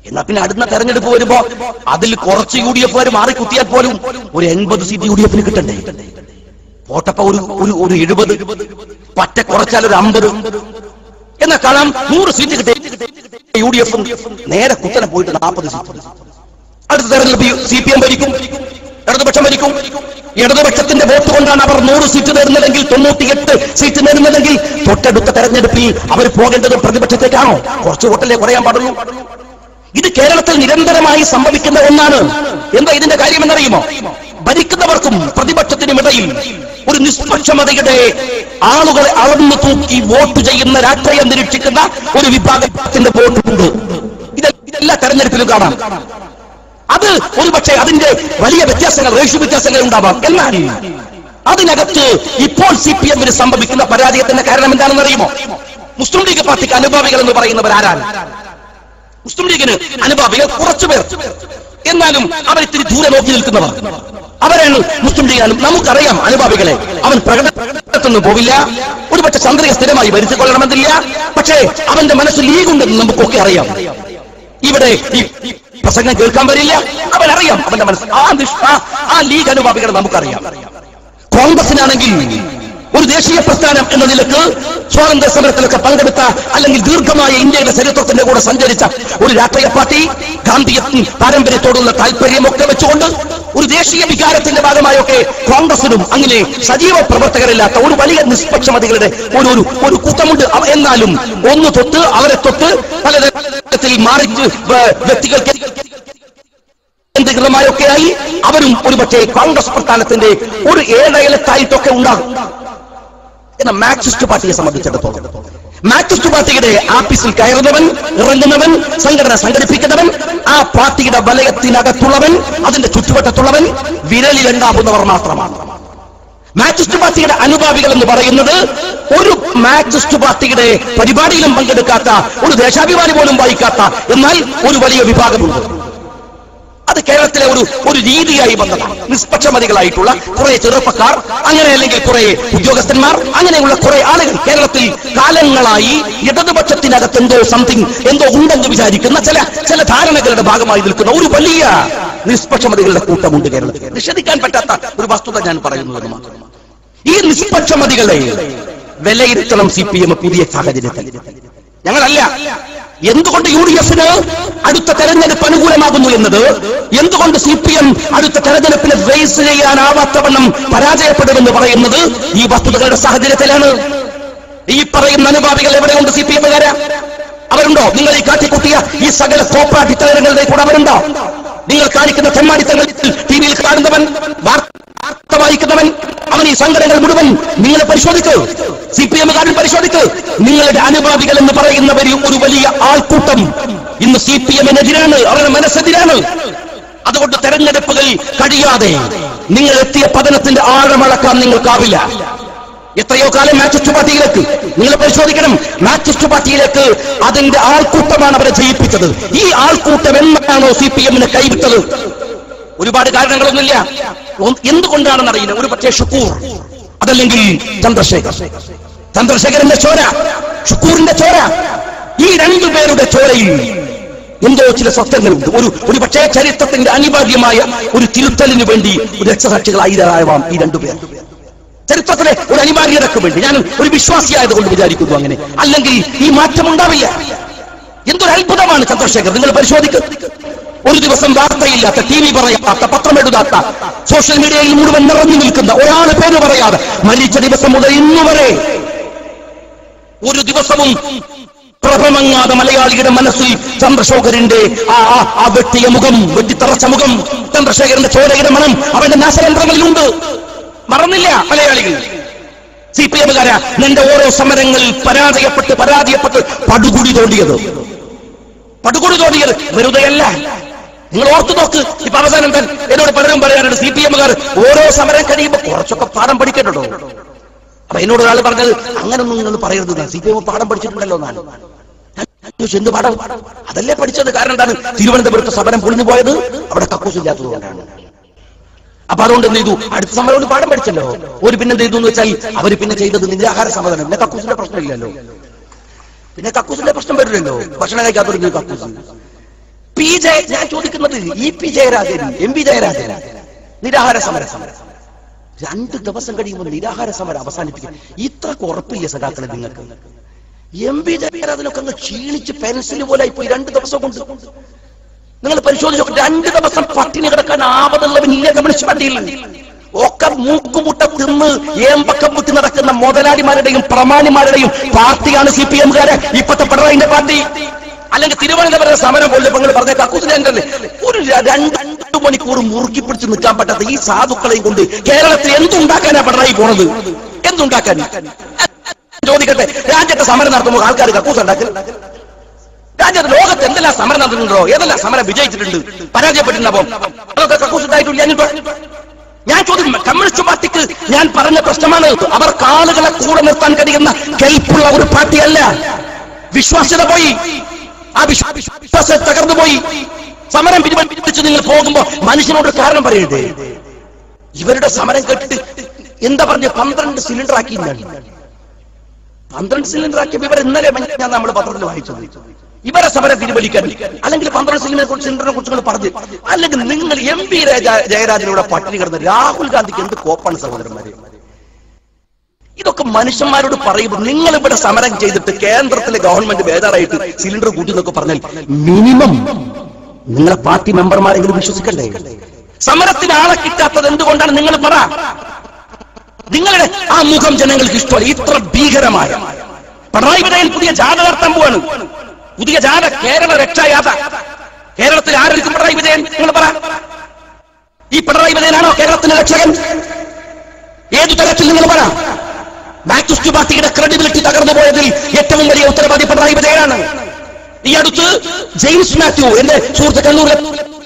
എന്നാ പിന്നെ അടുത്ത തെരഞ്ഞെടുപ്പ് വരുമ്പോ അതിൽ കുറച്ച് യു ഡി എഫ് മാറി കുത്തിയാൽ പോലും ഒരു എൺപത് സീറ്റ് യു ഡി എഫിന് കിട്ടണ്ടേ പോട്ടപ്പ ഒരു ഒരു ഒരു എഴുപത് പറ്റ കുറച്ചാൽ ഒരു അമ്പത് എന്നാ കാണാം നൂറ് സീറ്റ് കിട്ടിയ യു ഡി എഫ് നേരെ കുത്തനെ പോയിട്ട് നാൽപ്പത് സീറ്റ് അടുത്ത തെരഞ്ഞെടുപ്പ് സി പി എം ഭരിക്കും ഇടതുപക്ഷം ഭരിക്കും ഇടതുപക്ഷത്തിന്റെ വോട്ട് കൊണ്ടാണ് അവർ നൂറ് സീറ്റ് നേടുന്നതെങ്കിൽ തൊണ്ണൂറ്റിയെട്ട് സീറ്റ് നേടുന്നതെങ്കിൽ തൊട്ടടുത്ത തെരഞ്ഞെടുപ്പിൽ അവർ പോകേണ്ടത് പ്രതിപക്ഷത്തേക്കാണോ കുറച്ച് വോട്ടല്ലേ കുറയാൻ പാടുള്ളൂ ഇത് കേരളത്തിൽ നിരന്തരമായി സംഭവിക്കുന്ന ഒന്നാണ് എന്താ ഇതിന്റെ കാര്യമെന്നറിയുമോ ഭരിക്കുന്നവർക്കും പ്രതിപക്ഷത്തിനും ഇടയിൽ ഒരു നിഷ്പക്ഷമതയുടെ ആളുകളെ അളന്നു തൂക്കി വോട്ട് ചെയ്യുന്ന രാഷ്ട്രീയം നിരീക്ഷിക്കുന്ന ഒരു വിഭാഗത്തിന്റെ വോട്ടുണ്ട് ഇത് ഇതെല്ലാ തെരഞ്ഞെടുപ്പിലും കാണാം അത് ഒരുപക്ഷെ അതിന്റെ വലിയ വ്യത്യാസങ്ങൾ റേഷ്യൂ വ്യത്യാസങ്ങൾ ഉണ്ടാവാം എന്നാൽ അതിനകത്ത് ഇപ്പോൾ സി പി എമ്മിന് സംഭവിക്കുന്ന പരാജയത്തിന്റെ കാരണം എന്താണെന്ന് അറിയുമോ മുസ്ലിം ലീഗ് പാർട്ടിക്ക് അനുഭാവികൾ എന്ന് പറയുന്നവർ ആരാണ് മുസ്ലിം ലീഗിന് അനുഭാവികൾ കുറച്ചുപേർ എന്നാലും അവർ ഇത്തിരി ദൂരെ നോക്കി നിൽക്കുന്നവർ അവരാണ് മുസ്ലിം ലീഗ് അനു- നമുക്കറിയാം അനുഭാവികളെ അവൻ പ്രകടനത്തൊന്നും പോവില്ല ഒരുപക്ഷെ ചന്ദ്രിക സ്ഥിരമായി വരുത്തി കൊള്ളണമെന്നില്ല പക്ഷേ അവന്റെ മനസ്സിൽ ലീഗ് ഉണ്ടെന്ന് നമുക്കൊക്കെ അറിയാം ഇവിടെ ഈ ഈ പ്രസംഗം കേൾക്കാൻ വരില്ല അവൻ അറിയാം അവന്റെ മനസ്സിൽ ആ നിഷ്- ആ- ആ ലീഗ് അനുഭാവികളെ നമുക്കറിയാം കോൺഗ്രസിനാണെങ്കിൽ ഒരു ദേശീയ പ്രസ്ഥാനം എന്ന നിലക്ക് സ്വാതന്ത്ര്യ സമരത്തിലൊക്കെ പങ്കെടുത്ത അല്ലെങ്കിൽ ദീർഘമായ ഇന്ത്യയുടെ ചരിത്രത്തിന്റെ കൂടെ സഞ്ചരിച്ച ഒരു രാഷ്ട്രീയ പാർട്ടി ഗാന്ധിയ പാരമ്പര്യത്തോടുള്ള താല്പര്യമൊക്കെ വെച്ചുകൊണ്ട് ഒരു ദേശീയ വികാരത്തിന്റെ ഭാഗമായൊക്കെ കോൺഗ്രസിനും അങ്ങനെ സജീവ പ്രവർത്തകരില്ലാത്ത ഒരു വലിയ നിഷ്പക്ഷമതികളുടെ ഒരു ഒരു ഒരു കൂട്ടമുണ്ട് അവ- എന്നാലും ഒന്ന് തൊട്ട് അവരെ തൊട്ട് പല തരത്തിൽ മാറി വ്യക്തികൾക്ക് കേന്ദ്രീകൃതമായൊക്കെയായി അവരും ഒരുപക്ഷെ കോൺഗ്രസ് പ്രസ്ഥാനത്തിന്റെ ഒരു ഏഴയലത്തായിട്ടൊക്കെ ഉണ്ടാകും എന്നാൽ മാർക്സിസ്റ്റ് പാർട്ടിയെ സംബന്ധിച്ചിടത്തോളം മാർക്സിസ്റ്റ് പാർട്ടിയുടെ ആഫീസിൽ കയറുന്നവൻ ഇറങ്ങുന്നവൻ സംഘടന സംഘടിപ്പിക്കുന്നവൻ ആ പാർട്ടിയുടെ വലയത്തിനകത്തുള്ളവൻ അതിന്റെ ചുറ്റുവട്ടത്തുള്ളവൻ വിരലിലുണ്ടാവുന്നവർ മാത്രമാണ് മാർക്സിസ്റ്റ് പാർട്ടിയുടെ അനുഭാവികൾ എന്ന് പറയുന്നത് ഒരു മാർക്സിസ്റ്റ് പാർട്ടിയുടെ പരിപാടിയിലും പങ്കെടുക്കാത്ത ഒരു ദേശാഭിമാനി പോലും വായിക്കാത്ത എന്നാൽ ഒരു വലിയ വിഭാഗമുണ്ട് അത് കേരളത്തിലെ ഒരു ഒരു രീതിയായി വന്നതാണ് നിഷ്പക്ഷമതികളായിട്ടുള്ള കുറെ ചെറുപ്പക്കാർ അങ്ങനെ അല്ലെങ്കിൽ കുറെ ഉദ്യോഗസ്ഥന്മാർ അങ്ങനെയുള്ള കുറെ ആളുകൾ കേരളത്തിൽ കാലങ്ങളായി ഇടതുപക്ഷത്തിനകത്ത് എന്തോ സംതിങ് എന്തോ ഉണ്ടെന്ന് വിചാരിക്കുന്ന ചില ചില ധാരണകളുടെ ഭാഗമായി നിൽക്കുന്ന ഒരു വലിയ നിഷ്പക്ഷമതികളുടെ കൂട്ടമുണ്ട് കേരളത്തിൽ നിഷേധിക്കാൻ പറ്റാത്ത ഒരു വസ്തുത ഞാൻ പറയുന്നു എന്ന് മാത്രം ഈ നിഷ്പക്ഷമതികളെ വിലയിരുത്തണം സി പി എം പുതിയ സാഹചര്യത്തിൽ ഞങ്ങളല്ല എന്തുകൊണ്ട് യു ഡി എഫിന് അടുത്ത തെരഞ്ഞെടുപ്പ് അനുകൂലമാകുന്നു എന്നത് എന്തുകൊണ്ട് സി പി എം അടുത്ത തെരഞ്ഞെടുപ്പിനെ ഫേസ് ചെയ്യാനാവാത്തവണ്ണം പരാജയപ്പെടുമെന്ന് പറയുന്നത് ഈ വസ്തുതകളുടെ സാഹചര്യത്തിലാണ് ഈ പറയുന്ന അനുഭാവികൾ എവിടെയുണ്ട് സി പി എമ്മുകാര് അവരുണ്ടോ നിങ്ങൾ ഈ കാട്ടിക്കുട്ടിയ ഈ സകല കോപ്പാട്ടിത്തരങ്ങളുടെ കൂടെ അവരുണ്ടോ നിങ്ങൾ കാണിക്കുന്ന തെമ്മാടിത്തങ്ങളിൽ ടി വിയിൽ കാണുന്നവൻ വാർത്ത വായിക്കുന്നവൻ അവൻ ഈ സംഘടനകൾ മുഴുവൻ നിങ്ങൾ പരിശോധിക്ക് സി പി എമ്മുകാരൻ പരിശോധിക്ക് നിങ്ങളുടെ അനുഭാവികൾ എന്ന് പറയുന്നവർ ഒരു വലിയ ആൾക്കൂട്ടം ഇന്ന് സി പി എമ്മിനെതിരാണ് അവരുടെ മനസ്സെതിരാണ് അതുകൊണ്ട് തെരഞ്ഞെടുപ്പുകൾ കഴിയാതെ നിങ്ങൾ എത്തിയ പതനത്തിന്റെ ആഴമളക്കാൻ നിങ്ങൾക്കാവില്ല എത്രയോ കാലം മാർക്സിസ്റ്റ് പാർട്ടിയിലേക്ക് നിങ്ങൾ പരിശോധിക്കണം മാർക്സിസ്റ്റ് പാർട്ടിയിലേക്ക് അതിന്റെ ആൾക്കൂട്ടമാണ് അവരെ ജയിപ്പിച്ചത് ഈ ആൾക്കൂട്ടം എന്നാണോ സി പി എമ്മിനെ കൈവിട്ടത് ഒരുപാട് കാരണങ്ങളൊന്നുമില്ല ഒന്ന് എന്തുകൊണ്ടാണെന്ന് അറിയില്ല ഒരു പക്ഷേ ഷുക്കൂർ അതല്ലെങ്കിൽ ചന്ദ്രശേഖർ ചന്ദ്രശേഖരന്റെ ചോര ഷുക്കൂറിന്റെ ചോര ഈ രണ്ടു പേരുടെ ചോരയിൽ എന്തോ ചില സത്യങ്ങളുണ്ട് ഒരു ഒരു പക്ഷേ ചരിത്രത്തിന്റെ അനിവാര്യമായ ഒരു തിരുത്തലിന് വേണ്ടി ഒരു രക്തസാക്ഷികളായിരാവാം ഈ രണ്ടുപേർ ചരിത്രത്തിലെ ഒരു അനിവാര്യതയ്ക്ക് വേണ്ടി ഞാൻ ഒരു വിശ്വാസിയായതുകൊണ്ട് വിചാരിക്കുന്നു അങ്ങനെ അല്ലെങ്കിൽ ഈ മാറ്റം ഉണ്ടാവില്ല എന്തൊരു അത്ഭുതമാണ് ചന്ദ്രശേഖർ നിങ്ങൾ പരിശോധിക്കും ഒരു ദിവസം വാർത്തയില്ലാത്ത ടി വി പറയാത്ത പത്രം എഴുതാത്ത സോഷ്യൽ മീഡിയയിൽ മുഴുവൻ നിറഞ്ഞു നിൽക്കുന്ന ഒരാൾ പേര് പറയാതെ മരിച്ച ദിവസം മുതൽ ഇന്നുവരെ ഒരു ദിവസവും പ്രഭമങ്ങാതെ മലയാളിയുടെ മനസ്സിൽ ചന്ദ്രശേഖരന്റെ ആ ആ- ആ വെട്ടിയ മുഖം വെട്ടിത്തറച്ച മുഖം ചന്ദ്രശേഖരന്റെ ചോരയുടെ മണം അവന്റെ നാശയന്ത്രങ്ങളിലുണ്ട് മറന്നില്ല മലയാളികൾ സി പി എമ്മുകാര നിന്റെ ഓരോ സമരങ്ങളിൽ പരാജയപ്പെട്ട് പരാജയപ്പെട്ട് പടുകുടി തോണ്ടിയത് പടുകുടി തോണ്ടിയത് വെറുതെയല്ല നിങ്ങൾ ഓർത്തു നോക്ക് ഇപ്പൊ അവസാനം താൻ എന്നോട് പലരും പറയാറുണ്ട് സി പി എമ്മുകാർ ഓരോ സമരം കഴിയുമ്പോൾ കുറച്ചൊക്കെ പാഠം പഠിക്കട്ടോ അപ്പൊ എന്നോട് ഒരാൾ പറഞ്ഞത് അങ്ങനൊന്നും നിങ്ങൾ പറയരുത് സി പി എം പാഠം പഠിച്ചിട്ടുണ്ടല്ലോ എന്നാണ് ഞാൻ ചോദിച്ചു, എന്ത് പാഠം അതല്ലേ പഠിച്ചത് കാരണം എന്താണ് തിരുവനന്തപുരത്ത് സമരം പൊളിഞ്ഞു പോയത് അവിടെ കക്കൂസ് ഇല്ലാത്തത് കൊണ്ടാണ് അപ്പൊ അതുകൊണ്ട് എന്ത് ചെയ്തു അടുത്ത സമരം ഒരു പാഠം പഠിച്ചല്ലോ ഒരു പിന്നെ എന്ത് ചെയ്തു എന്ന് വെച്ചാൽ അവര് പിന്നെ ചെയ്തത് നിരാഹാര സമാധാനം പിന്നെ കക്കൂസിന്റെ പ്രശ്നമില്ലല്ലോ പിന്നെ കക്കൂസിന്റെ പ്രശ്നം വരില്ലല്ലോ ഭക്ഷണം കഴിക്കാത്തൊരു കക്കൂസ് പി ജയ ഞാൻ ചോദിക്കുന്നത് E P Jayarajan M P Jayarajan നിരാഹാര സമര സമരം രണ്ട് ദിവസം കഴിയുമ്പോൾ നിരാഹാര സമരം അവസാനിപ്പിക്കും ഇത്രക്ക് ഉറപ്പില്ല സഖാക്കളെ നിങ്ങൾക്ക് എം പി ജയരാജനൊക്കെ അങ്ങ് ക്ഷീണിച്ച് പെൻസിൽ പോലെ പോയി രണ്ട് ദിവസം കൊണ്ട് നിങ്ങൾ പരിശോധിച്ചു നോക്ക്. രണ്ട് ദിവസം പട്ടിണി കിടക്കാൻ ആപതുള്ളവനില്ല കമ്മ്യൂണിസ്റ്റ് പാർട്ടിയിൽ ഒക്കെ മൂക്കുമുട്ട തിന്ന് ഏമ്പക്കം കുത്തി നടക്കുന്ന മുതലാളിമാരുടെയും പ്രമാണിമാരുടെയും പാർട്ടിയാണ് സി പി എംകാര് ഇപ്പത്തെ പിണറായിന്റെ പാർട്ടി അല്ലെങ്കിൽ തിരുവനന്തപുരം സമരം പോലെ നിങ്ങൾ പറഞ്ഞ കക്കൂസിലെ ഒരു ര- രണ്ട് മണിക്കൂർ മുറുക്കി പിടിച്ച് നിൽക്കാൻ പറ്റാത്ത ഈ സാധുക്കളെയും കൊണ്ട് കേരളത്തിൽ എന്തുണ്ടാക്കാനാ പിണറായി പോണത് എന്തുണ്ടാക്കാൻ ചോദിക്കട്ടെ രാജ്യത്തെ സമരം നടത്തുമ്പോൾ ആൾക്കാർ കക്കൂസ് ഉണ്ടാക്കൽ രാജ്യത്ത് ലോകത്ത് എന്തെല്ലാം സമരം നടന്നിട്ടുണ്ടോ ഏതെല്ലാം സമരം വിജയിച്ചിട്ടുണ്ട് പരാജയപ്പെട്ടിട്ടുണ്ടോ അതൊക്കെ കക്കൂസ് ഉണ്ടായിട്ടില്ല ഞാനിപ്പോ ഞാൻ ചോദ്യം കമ്മ്യൂണിസ്റ്റ് പാർട്ടിക്ക് ഞാൻ പറഞ്ഞ പ്രശ്നമാണ് അവർക്ക് ആളുകളെ കൂടെ നിർത്താൻ കഴിയുന്ന കെൽപ്പുള്ള ഒരു പാർട്ടിയല്ല വിശ്വാസ്യത പോയി ആ വിശ്വ- വിശ്വാസം തകർന്നു പോയി സമരം പിരിച്ചു നിങ്ങൾ പോകുമ്പോ മനുഷ്യനോട് കാരണം പറയരുത് ഇവരുടെ സമരം കേട്ടിട്ട് എന്താ പറഞ്ഞ പന്ത്രണ്ട് സിലിണ്ടർ ആക്കി എന്നാണ് പന്ത്രണ്ട് സിലിണ്ടർ ആക്കിയപ്പോ ഇവർ ഇന്നലെ ഞാൻ നമ്മൾ പത്രത്തിൽ വായിച്ചത് ഇവരെ സമരം പിൻവലിക്കാൻ അല്ലെങ്കിൽ പന്ത്രണ്ട് സിലിണ്ടറിനെ കുറിച്ച് സിലിണ്ടറിനെ കുറിച്ച് നിങ്ങൾ പറഞ്ഞു അല്ലെങ്കിൽ നിങ്ങൾ എം പി ജയരാജനിലൂടെ പട്ടിണി കിടന്ന് രാഹുൽ ഗാന്ധിക്ക് എന്ത് കോപ്പാണ് സഹോദരന്മാരെ ഇതൊക്കെ മനുഷ്യന്മാരോട് പറയുമ്പോൾ നിങ്ങൾ ഇവിടെ സമരം ചെയ്തിട്ട് കേന്ദ്രത്തിലെ ഗവൺമെന്റ് ബേജാറായിട്ട് സിലിണ്ടർ കൂട്ടി എന്നൊക്കെ പറഞ്ഞാൽ മിനിമം നിങ്ങളെ പാർട്ടി മെമ്പർമാരെങ്കിലും വിശ്വസിക്കണ്ടേ സമരത്തിന് ആളെ കിട്ടാത്തത് എന്തുകൊണ്ടാണ് നിങ്ങൾ പറ നിങ്ങളുടെ ആ മുഖം ജനങ്ങൾക്ക് ഇഷ്ടമല്ല ഇത്ര ഭീകരമായ പിണറായി വിജയൻ പുതിയ ജാഥ നടത്താൻ പോവാണ് പുതിയ ജാഥ കേരള രക്ഷായാത കേരളത്തിൽ ആരൊരുക്കും പിണറായി വിജയൻ നിങ്ങൾ പറ ഈ പിണറായി വിജയനാണോ കേരളത്തിന്റെ രക്ഷകൻ ഏതു തരത്തിൽ നിങ്ങൾ പറ മാക്സിസ്റ്റ് പാർട്ടിയുടെ ക്രെഡിബിലിറ്റി തകർന്നു പോയതിൽ ഏറ്റവും വലിയ ഉത്തരവാദി പിണറായി വിജയനാണ് ഈ അടുത്ത് ജെയിംസ് മാത്യു എന്റെ സുഹൃത്ത് കണ്ണൂരിലെ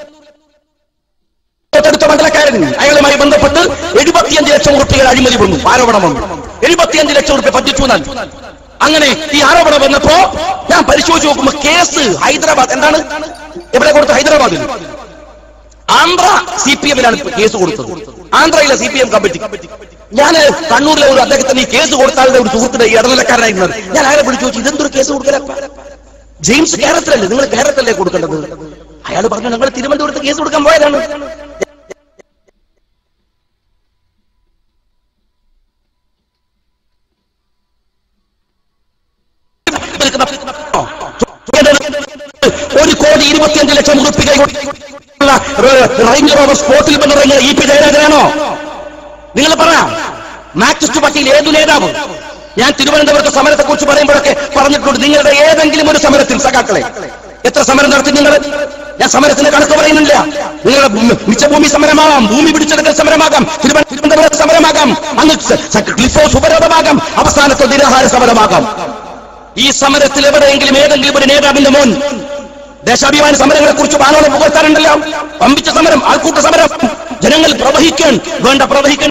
തൊട്ടടുത്ത മണ്ഡലക്കാരൻ അയാളുമായി ബന്ധപ്പെട്ട് എഴുപത്തിയഞ്ച് ലക്ഷം ഉറുപ്പികൾ അഴിമതി വന്നു ആരോപണം വന്നു എഴുപത്തിയഞ്ച് ലക്ഷം ഉറുപ്പ്യ പറ്റിച്ചു എന്നാൽ അങ്ങനെ ഈ ആരോപണം വന്നപ്പോ ഞാൻ പരിശോധിച്ച് നോക്കുമ്പോ കേസ് ഹൈദരാബാദ് എന്താണ് എവിടെ കൊടുത്തു ഹൈദരാബാദിൽ ആന്ധ്ര സി പി എമ്മിനാണ് കേസ് കൊടുത്തത് ആന്ധ്രയിലെ സി പി എം കമ്മിറ്റി ഞാൻ കണ്ണൂരിലെ ഒരു അദ്ദേഹത്തിന് ഈ കേസ് കൊടുത്താളുടെ ഒരു സുഹൃത്തിന്റെ ഈ ഇടനിലക്കാരനായിരുന്നത് ഞാൻ അയാളെ വിളിച്ചു ചോദിച്ചു ഇതെന്തൊരു കേസ് കൊടുക്കലപ്പ ജെയിംസ് കേരളത്തിലല്ലേ നിങ്ങൾ കേരളത്തിലല്ലേ കൊടുക്കേണ്ടത് അയാൾ പറഞ്ഞു നിങ്ങൾ തിരുവനന്തപുരത്ത് കേസ് കൊടുക്കാൻ പോയതാണ് ഒരു കോടി ഇരുപത്തിയഞ്ച് ലക്ഷം ഉറുപ്പിക റേഞ്ച് റോവർ സ്പോട്ടിൽ വന്നിറങ്ങിയ ഇ പി ജയരാജനാണോ നിങ്ങൾ പറ മാക്സിസ്റ്റ് പാർട്ടിയിൽ ഏതു നേതാവ് ഞാൻ തിരുവനന്തപുരത്തെ സമരത്തെ കുറിച്ച് പറയുമ്പോഴൊക്കെ പറഞ്ഞിട്ടുണ്ട് നിങ്ങളുടെ ഏതെങ്കിലും ഒരു സമരത്തിൽ സഖാക്കളെ എത്ര സമരം നടത്തി നിങ്ങൾ ഞാൻ സമരത്തിന്റെ കണക്ക് പറയുന്നില്ല നിങ്ങളുടെ ഭൂ- മിച്ചഭൂമി സമരമാകാം ഭൂമി പിടിച്ചെടുക്കൽ സമരമാകാം തിരുവന- തിരുവനന്തപുരം സമരമാകാം അന്ന് സ- സ- ക്ലിഫ് ഹൗസ് ഉപരോധമാകാം അവസാനത്തെ നിരാഹാര സമരമാകാം ഈ സമരത്തിൽ എവിടെയെങ്കിലും ഏതെങ്കിലും ഒരു നേതാവിന്റെ മോൻ ദേശാഭിമാന സമരങ്ങളെ കുറിച്ച് വാനോളം പുകഴ്ത്താറുണ്ടല്ലോ പമ്പിച്ച സമരം ആൾക്കൂട്ട സമരം ജനങ്ങൾ പ്രവഹിക്കാൻ വേണ്ട പ്രവഹിക്കാൻ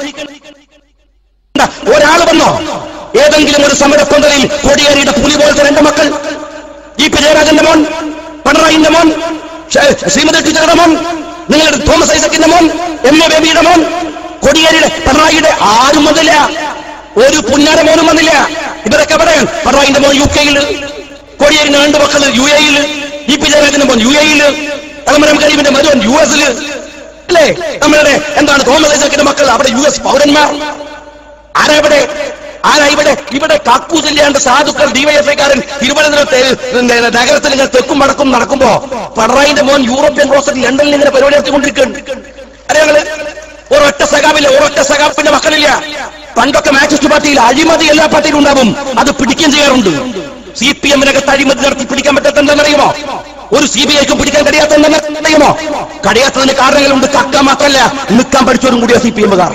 ഒരാൾ വന്നോ ഏതെങ്കിലും ഒരു സമരപ്പന്തലിൽ കോടിയേരിയുടെ പുലി പോലത്തെ രണ്ട് മക്കൾ ഇ പി ജയരാജന്റെ മോൻ പിണറായിന്റെ മോൻ ഷ- ശ്രീമതി ടീച്ചറുടെ മോൻ നിങ്ങളുടെ തോമസ് ഐസക്കിന്റെ മോൻ എം എ ബേബിയുടെ മോൻ കൊടിയേരിയുടെ പിണറായിയുടെ ആരും വന്നില്ല ഒരു പുന്നാര മോനും വന്നില്ല ഇവരൊക്കെ എവിടെ പിണറായിന്റെ മോൻ യു കെയിൽ കൊടിയേരിന്റെ രണ്ട് മക്കള് യു എയിൽ ഇ പി ജയരാജന്റെ മോൻ യു എയിൽ എളമരം കരീമിന്റെ മരുവൻ യു എസിൽ അല്ലേ നമ്മളുടെ എന്താണ് തോമസ് ഐസക്കിന്റെ മക്കൾ അവിടെ യു എസ് പൗരന്മാർ ആരാ ഇവിടെ ആരാ ഇവിടെ ഇവിടെ കക്കൂസില്ലാണ്ട് സാധുക്കൾ ഡിവൈഎഫ്ഐക്കാരൻ തിരുവനന്തപുരത്ത് പിന്നെ നഗരത്തിൽ ഇങ്ങനെ തെക്കും വടക്കും നടക്കുമ്പോ പിണറായിന്റെ മോൻ യൂറോപ്യൻ ക്ലോസറ്റിൽ ലണ്ടനിൽ ഇങ്ങനെ പരിപാടി നടത്തിക്കൊണ്ടിരിക്കുകയാണ് അറിയാങ്ങള് ഒരൊറ്റ സഖാവില്ല ഒരൊറ്റ സഖാവിന്റെ മക്കളില്ല പണ്ടൊക്കെ മാക്സിസ്റ്റ് പാർട്ടിയിൽ അഴിമതി എല്ലാ പാർട്ടിയിലും ഉണ്ടാവും അത് പിടിക്കുകയും ചെയ്യാറുണ്ട് സി പി എമ്മിനകത്ത് അഴിമതി നടത്തി പിടിക്കാൻ പറ്റാത്ത എന്താണെന്നറിയുമോ ഒരു സി ബി ഐക്കും പിടിക്കാൻ കഴിയാത്ത എന്താണെന്നറിയുമോ കഴിയാത്തതിന് കാരണങ്ങളുണ്ട് കക്കാൻ മാത്രമല്ല നിൽക്കാൻ പഠിച്ചവരും കൂടിയ സി പി എമ്മുകാർ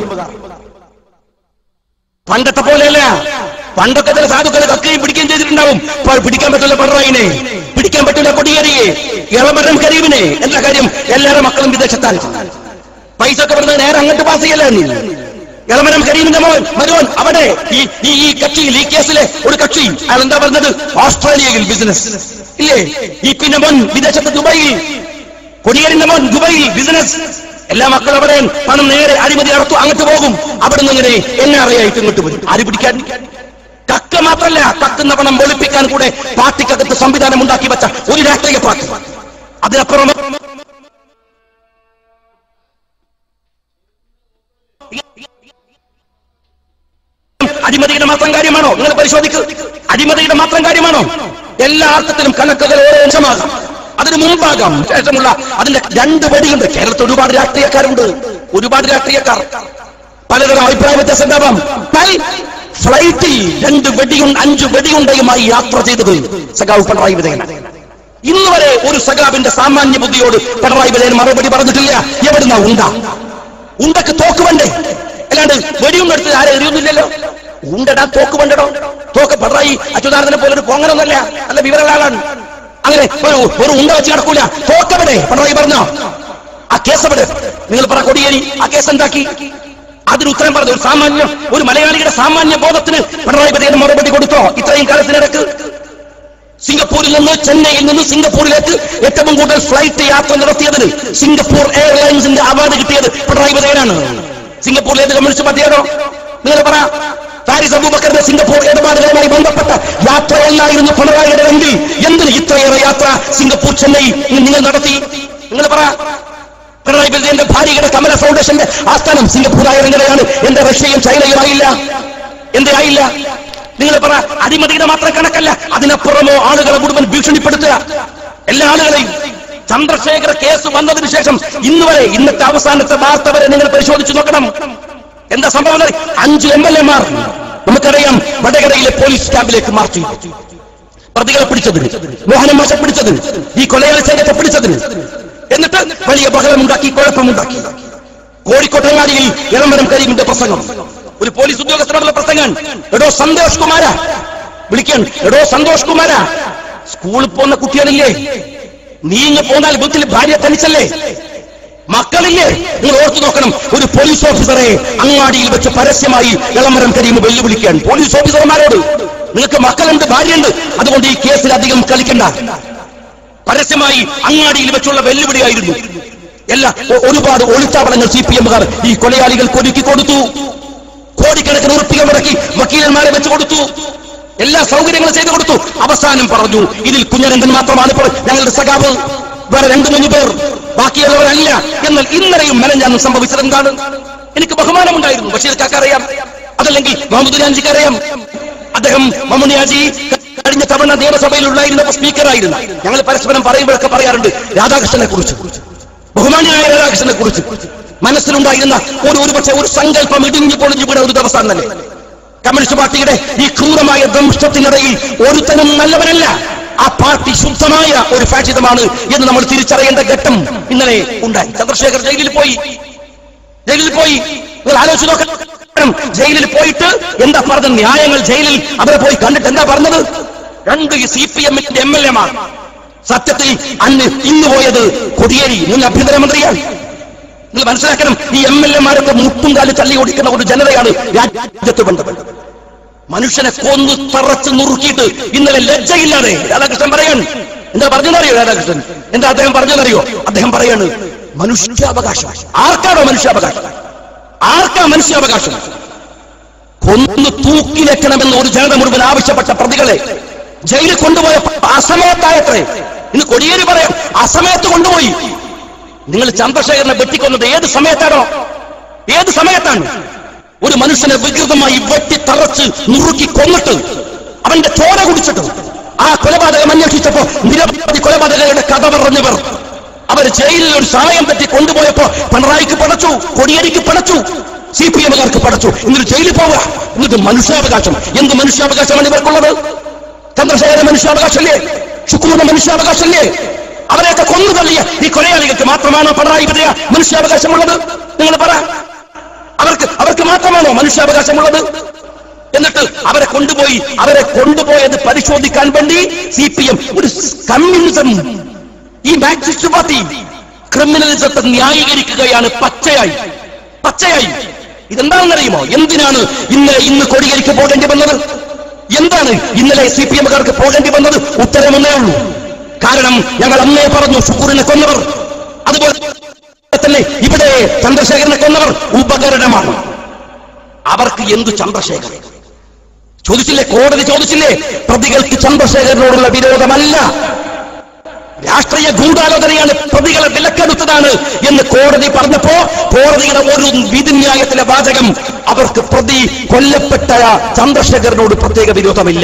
പണ്ടത്തെ പോലെയല്ല പണ്ടൊക്കെ ചില സാധുക്കളെ കക്കുകയും പിടിക്കുകയും ചെയ്തിട്ടുണ്ടാവും ഇപ്പോൾ പിടിക്കാൻ പറ്റില്ല പിണറായിനെ പിടിക്കാൻ പറ്റില്ല കൊടിയേരിയെ ഇളമരം കരീമിനെ എന്താ കാര്യം എല്ലാവരുടെ മക്കളും വിദേശത്താണ് പൈസ ഒക്കെ പറഞ്ഞത് നേരെ അങ്ങോട്ട് പാസ് ചെയ്യലാണ് ഇളമരം കരീമിന്റെ മോൻ മരുവൻ അവിടെ ഈ ഈ ഈ കക്ഷിയിൽ ഈ കേസിലെ ഒരു കക്ഷി അയാൾ എന്താ പറഞ്ഞത് ഓസ്ട്രേലിയയിൽ ബിസിനസ് ഇല്ലേ ഈ പിന്നെ മോൻ വിദേശത്ത് ദുബായിൽ കൊടിയേരിന്റെ മോൻ ദുബായിൽ ബിസിനസ് എല്ലാ മക്കളും അവിടെ പണം നേരെ അഴിമതി നടത്തു അങ്ങോട്ട് പോകും അവിടെ നിന്ന് ഇങ്ങനെ എന്നെ അറിയായിട്ട് ഇങ്ങോട്ട് വരും ആര് പിടിക്കാൻ കക്ക മാത്രല്ല കക്കുന്ന പണം വെളുപ്പിക്കാൻ കൂടെ പാർട്ടിക്കകത്ത് സംവിധാനം ഉണ്ടാക്കി വെച്ച ഒരു രാഷ്ട്രീയ പാർട്ടി അതിനപ്പുറം അഴിമതിയുടെ മാത്രം കാര്യമാണോ നിങ്ങൾ പരിശോധിക്ക് അഴിമതിയുടെ മാത്രം കാര്യമാണോ എല്ലാ അർത്ഥത്തിലും കണക്കുകൾ ഓരോ അംശമാകാം അതിന് മുമ്പാകാം ശേഷമുള്ള അതിന്റെ രണ്ട് വടിയുണ്ട് കേരളത്തിൽ ഒരുപാട് രാഷ്ട്രീയക്കാരുണ്ട് ഒരുപാട് രാഷ്ട്രീയക്കാർ പലതരം അഭിപ്രായ വ്യത്യാസം ഉണ്ടാവാം എന്നാൽ ഫ്ലൈറ്റിൽ രണ്ട് വെടിയുണ്ട് അഞ്ച് വെടിയുണ്ടയുമായി യാത്ര ചെയ്തത് സഖാവ് പിണറായി വിജയൻ ഇന്ന് വരെ ഒരു സഖാവിന്റെ സാമാന്യ ബുദ്ധിയോട് പിണറായി വിജയൻ മറുപടി പറഞ്ഞിട്ടില്ല എവിടുന്ന ഉണ്ട ഉണ്ടക്ക് തോക്ക് വേണ്ടേ അല്ലാണ്ട് വെടിയുണ്ടെടുത്ത് ആരെ എറിയുന്നില്ലല്ലോ ഉണ്ടടാ തോക്ക് വേണ്ടടോ തോക്ക് പിണറായി അച്യുതാനന്ദനെ പോലെ ഒരു കോങ്ങനൊന്നല്ല നല്ല വിവരമുള്ള ആളാണ് അങ്ങനെ ഒരു ഒരു ഉണ്ട വെച്ച് കിടക്കൂല തോക്കവിടെ പിണറായി പറഞ്ഞോ ആ കേസ് എവിടെ നിങ്ങൾ പറ കൊടിയേരി ആ കേസ് എന്താക്കി അതിന് ഉത്തരം പറഞ്ഞു ഒരു സാമാന്യ ഒരു മലയാളിയുടെ സാമാന്യ ബോധത്തിന് പിണറായി വിജയൻ മറുപടി കൊടുത്തോ ഇത്രയും കാലത്തിനിടക്ക് സിംഗപ്പൂരിൽ നിന്ന് ചെന്നൈയിൽ നിന്ന് സിംഗപ്പൂരിലേക്ക് ഏറ്റവും കൂടുതൽ ഫ്ലൈറ്റ് യാത്ര നടത്തിയതിന് സിംഗപ്പൂർ എയർലൈൻസിന്റെ അവാർഡ് കിട്ടിയത് പിണറായി വിജയനാണ് സിംഗപ്പൂരിൽ ഏത് കമ്മ്യൂണിസ്റ്റ് പാർട്ടിയാണോ നിങ്ങൾ പറ ഫാരിസ് അബൂബക്കറിന്റെ സിംഗപ്പൂർ ഇടപാടുകളുമായി ബന്ധപ്പെട്ട യാത്രയല്ലായിരുന്നു പിണറായിയുടെ എങ്കിൽ എന്തിന് ഇത്രയേറെ യാത്ര സിംഗപ്പൂർ ചെന്നൈ നിങ്ങൾ നടത്തി നിങ്ങൾ പറ പിണറായി വിജയന്റെ ഭാര്യയുടെ കമല ഫൗണ്ടേഷന്റെ ആസ്ഥാനം സിംഗപ്പൂർ ആയിരുന്നതാണ് എന്റെ റഷ്യയും ചൈനയും ആയില്ല എന്തേ ആയില്ല നിങ്ങൾ പറ അഴിമതിയുടെ മാത്രം കണക്കല്ല അതിനപ്പുറമോ ആളുകളെ മുഴുവൻ ഭീഷണിപ്പെടുത്തുക എല്ലാ ആളുകളെയും ചന്ദ്രശേഖര കേസ് വന്നതിന് ശേഷം ഇന്ന് വരെ ഇന്നത്തെ അവസാനത്തെ വാർത്ത വരെ നിങ്ങൾ പരിശോധിച്ചു നോക്കണം എന്താ സംഭവം എന്ന് അറിയോ? അഞ്ച് എം എൽ എമാർ നമുക്കറിയാം വടകരയിലെ പോലീസ് ക്യാമ്പിലേക്ക് മാർച്ച് ചെയ്തു പ്രതികളെ പിടിച്ചതിന് മോഹനം മാഷ പിടിച്ചതിന് ഈ കൊലയാളി സംഘത്തെ പിടിച്ചതിന് എന്നിട്ട് വലിയ ബഹളമുണ്ടാക്കി കുഴപ്പമുണ്ടാക്കി കോഴിക്കോട്ടങ്ങാടിയിൽ ഇളമരം കരീമിന്റെ പ്രസംഗം ഒരു പോലീസ് ഉദ്യോഗസ്ഥനോടുള്ള പ്രസംഗം എടോ സന്തോഷ് കുമാര വിളിക്കാൻ എടോ സന്തോഷ് കുമാര സ്കൂളിൽ പോകുന്ന കുട്ടികളില്ലേ നീ ഇങ്ങ് പോന്നാൽ വീട്ടിൽ ഭാര്യ തനിച്ചല്ലേ മക്കളില്ലേ നിങ്ങൾ ഓർത്തു നോക്കണം ഒരു പോലീസ് ഓഫീസറെ അങ്ങാടിയിൽ വെച്ച് പരസ്യമായി ഇളമരം കരീം വെല്ലുവിളിക്കാൻ പോലീസ് ഓഫീസർമാരോട് നിങ്ങൾക്ക് മക്കളുണ്ട് ഭാര്യയുണ്ട് അതുകൊണ്ട് ഈ കേസിൽ അധികം കളിക്കണ്ട പരസ്യമായി അങ്ങാടിയിൽ വെച്ചുള്ള വെല്ലുവിളിയായിരുന്നു എല്ലാ ഒ- ഒരുപാട് ഒളിത്താവളങ്ങൾ സി പി എമ്മുകാർ ഈ കൊലയാളികൾക്ക് ഒരുക്കി കൊടുത്തു കോടിക്കണക്കിന് ഉറപ്പിക മുടക്കി വക്കീലന്മാരെ വെച്ച് കൊടുത്തു എല്ലാ സൗകര്യങ്ങളും ചെയ്തു കൊടുത്തു അവസാനം പറഞ്ഞു ഇതിൽ കുഞ്ഞരങ്കൻ മാത്രമാണ് ഇപ്പോൾ ഞങ്ങളുടെ സഖാവ് വേറെ രണ്ടു മൂന്ന് പേർ ബാക്കിയുള്ളവരല്ല എന്നാൽ ഇന്നലെയും മെനഞ്ഞാന്നും സംഭവിച്ചത് എന്താണ് എനിക്ക് ബഹുമാനമുണ്ടായിരുന്നു ബഷീർക്കാർക്ക് അറിയാം അതല്ലെങ്കിൽ മുഹമ്മദ് ഖാൻജിക്ക് അറിയാം അദ്ദേഹം മമ്മൂണിയാജി കഴിഞ്ഞ തവണ നിയമസഭയിലുണ്ടായിരുന്നപ്പോൾ സ്പീക്കറായിരുന്നു ഞങ്ങൾ പരസ്പരം പറയുമ്പോഴൊക്കെ പറയാറുണ്ട് രാധാകൃഷ്ണനെ കുറിച്ച് ബഹുമാനിയായ രാധാകൃഷ്ണനെ കുറിച്ച് മനസ്സിലുണ്ടായിരുന്ന ഒരു ഒരുപക്ഷെ ഒരു സങ്കല്പം ഇടിഞ്ഞു പൊളിഞ്ഞു വീണ ഒരു ദിവസം തന്നെ കമ്മ്യൂണിസ്റ്റ് പാർട്ടിയുടെ ഈ ക്രൂരമായ ദംഷ്ടത്തിനിടയിൽ ഒരുത്തനും നല്ലവനല്ല ആ പാർട്ടി ശുദ്ധമായ ഒരു ഫാഷിതമാണ് എന്ന് നമ്മൾ തിരിച്ചറിയേണ്ട ഘട്ടം ഇന്നലെ ഉണ്ടായി ചന്ദ്രശേഖർ ജയിലിൽ പോയി ജയിലിൽ പോയി നിങ്ങൾ ആലോചിച്ച് നോക്കണം ജയിലിൽ പോയിട്ട് എന്താ പറഞ്ഞത് ന്യായങ്ങൾ ജയിലിൽ അവരെ പോയി കണ്ടിട്ട് എന്താ പറഞ്ഞത് രണ്ട് സി പി എമ്മിന്റെ എം എൽ എമാർ സത്യത്തിൽ അന്ന് ഇന്ന് പോയത് കൊടിയേരി മുൻ ആഭ്യന്തരമന്ത്രിയാണ് നിങ്ങൾ മനസ്സിലാക്കണം ഈ എം എൽ എമാരൊക്കെ മുട്ടും കാലി തള്ളി ഓടിക്കുന്ന ഒരു ജനതയാണ് രാജ്യത്ത് ബന്ധം മനുഷ്യനെ കൊന്നു തറച്ച് നുറുക്കിയിട്ട് ഇന്നലെ ലജ്ജയില്ലാതെ രാധാകൃഷ്ണൻ പറയാൻ എന്താ പറഞ്ഞെന്നറിയോ രാധാകൃഷ്ണൻ എന്താ അദ്ദേഹം പറഞ്ഞെന്നറിയോ അദ്ദേഹം പറയാണ് മനുഷ്യാവകാശം ആർക്കാണോ മനുഷ്യാവകാശം ആർക്കാ മനുഷ്യാവകാശം കൊന്നു തൂക്കിലെക്കണമെന്ന് ഒരു ജനത മുഴുവൻ ആവശ്യപ്പെട്ട പ്രതികളെ ജയിലിൽ കൊണ്ടുപോയ അസമയത്തായത്രേ ഇന്ന് കൊടിയേരി പറയാം അസമയത്ത് കൊണ്ടുപോയി നിങ്ങൾ ചന്ദ്രശേഖരനെ വെട്ടിക്കൊന്നത് ഏത് സമയത്താണോ ഏത് സമയത്താണ് ഒരു മനുഷ്യനെ വികൃതമായി വെട്ടി തറച്ച് നുറുക്കി കൊന്നിട്ട് അവന്റെ ചോര കുടിച്ചിട്ട് ആ കൊലപാതകം അന്വേഷിച്ചപ്പോ നിരവധി കൊലപാതകരുടെ കഥ പറഞ്ഞവർ അവർ ജയിലിൽ ഒരു സമയം പറ്റി കൊണ്ടുപോയപ്പോ പിണറായിക്ക് പടച്ചു കൊടിയേരിക്ക് പടച്ചു സി പി എമ്മുകാർക്ക് പടച്ചു എന്നിട്ട് ജയിലിൽ പോവുക എന്നിട്ട് മനുഷ്യാവകാശം എന്ത് മനുഷ്യാവകാശമാണ് ഇവർക്കുള്ളത് ചന്ദ്രശേഖര മനുഷ്യാവകാശമല്ലേ ശുക്രൂറിന്റെ മനുഷ്യാവകാശമല്ലേ അവരെയൊക്കെ കൊന്നു തള്ളിയ ഈ കൊലയാളികൾക്ക് മാത്രമാണോ പിണറായി വിജയ മനുഷ്യാവകാശമുള്ളത് നിങ്ങൾ പറ അവർക്ക് അവർക്ക് മാത്രമാണോ മനുഷ്യാവകാശമുള്ളത് എന്നിട്ട് അവരെ കൊണ്ടുപോയി അവരെ കൊണ്ടുപോയത് പരിശോധിക്കാൻ വേണ്ടി സി പി എം ഒരു കമ്മ്യൂണിസം ഈ മാർക്സിസ്റ്റ് പാർട്ടി ക്രിമിനലിസത്തെ ന്യായീകരിക്കുകയാണ് പച്ചയായി പച്ചയായി ഇതെന്താണെന്നറിയുമോ എന്തിനാണ് ഇന്നലെ ഇന്ന് കൊടിയേരിക്ക് പോകേണ്ടി വന്നത് എന്താണ് ഇന്നലെ സി പി എമ്മുകാർക്ക് പോകേണ്ടി വന്നത് ഉത്തരമൊന്നേ ഉള്ളൂ കാരണം ഞങ്ങൾ അന്നേ പറഞ്ഞു ഷുക്കൂറിനെ കൊന്നവർ അതുപോലെ തന്നെ ഇവിടെ ചന്ദ്രശേഖരനെ കൊന്നവർ ഉപകരണമാണ് അവർക്ക് എന്തു ചന്ദ്രശേഖരൻ ചോദിച്ചില്ലേ കോടതി ചോദിച്ചില്ലേ പ്രതികൾക്ക് ചന്ദ്രശേഖരനോടുള്ള വിരോധമല്ല രാഷ്ട്രീയ ഗൂഢാലോചനയാണ് പ്രതികളെ വിലക്കെടുത്തതാണ് എന്ന് കോടതി പറഞ്ഞപ്പോ കോടതിയുടെ ഒരു വിധിന്യായത്തിലെ വാചകം അവർക്ക് പ്രതി കൊല്ലപ്പെട്ട ചന്ദ്രശേഖരനോട് പ്രത്യേക വിരോധമില്ല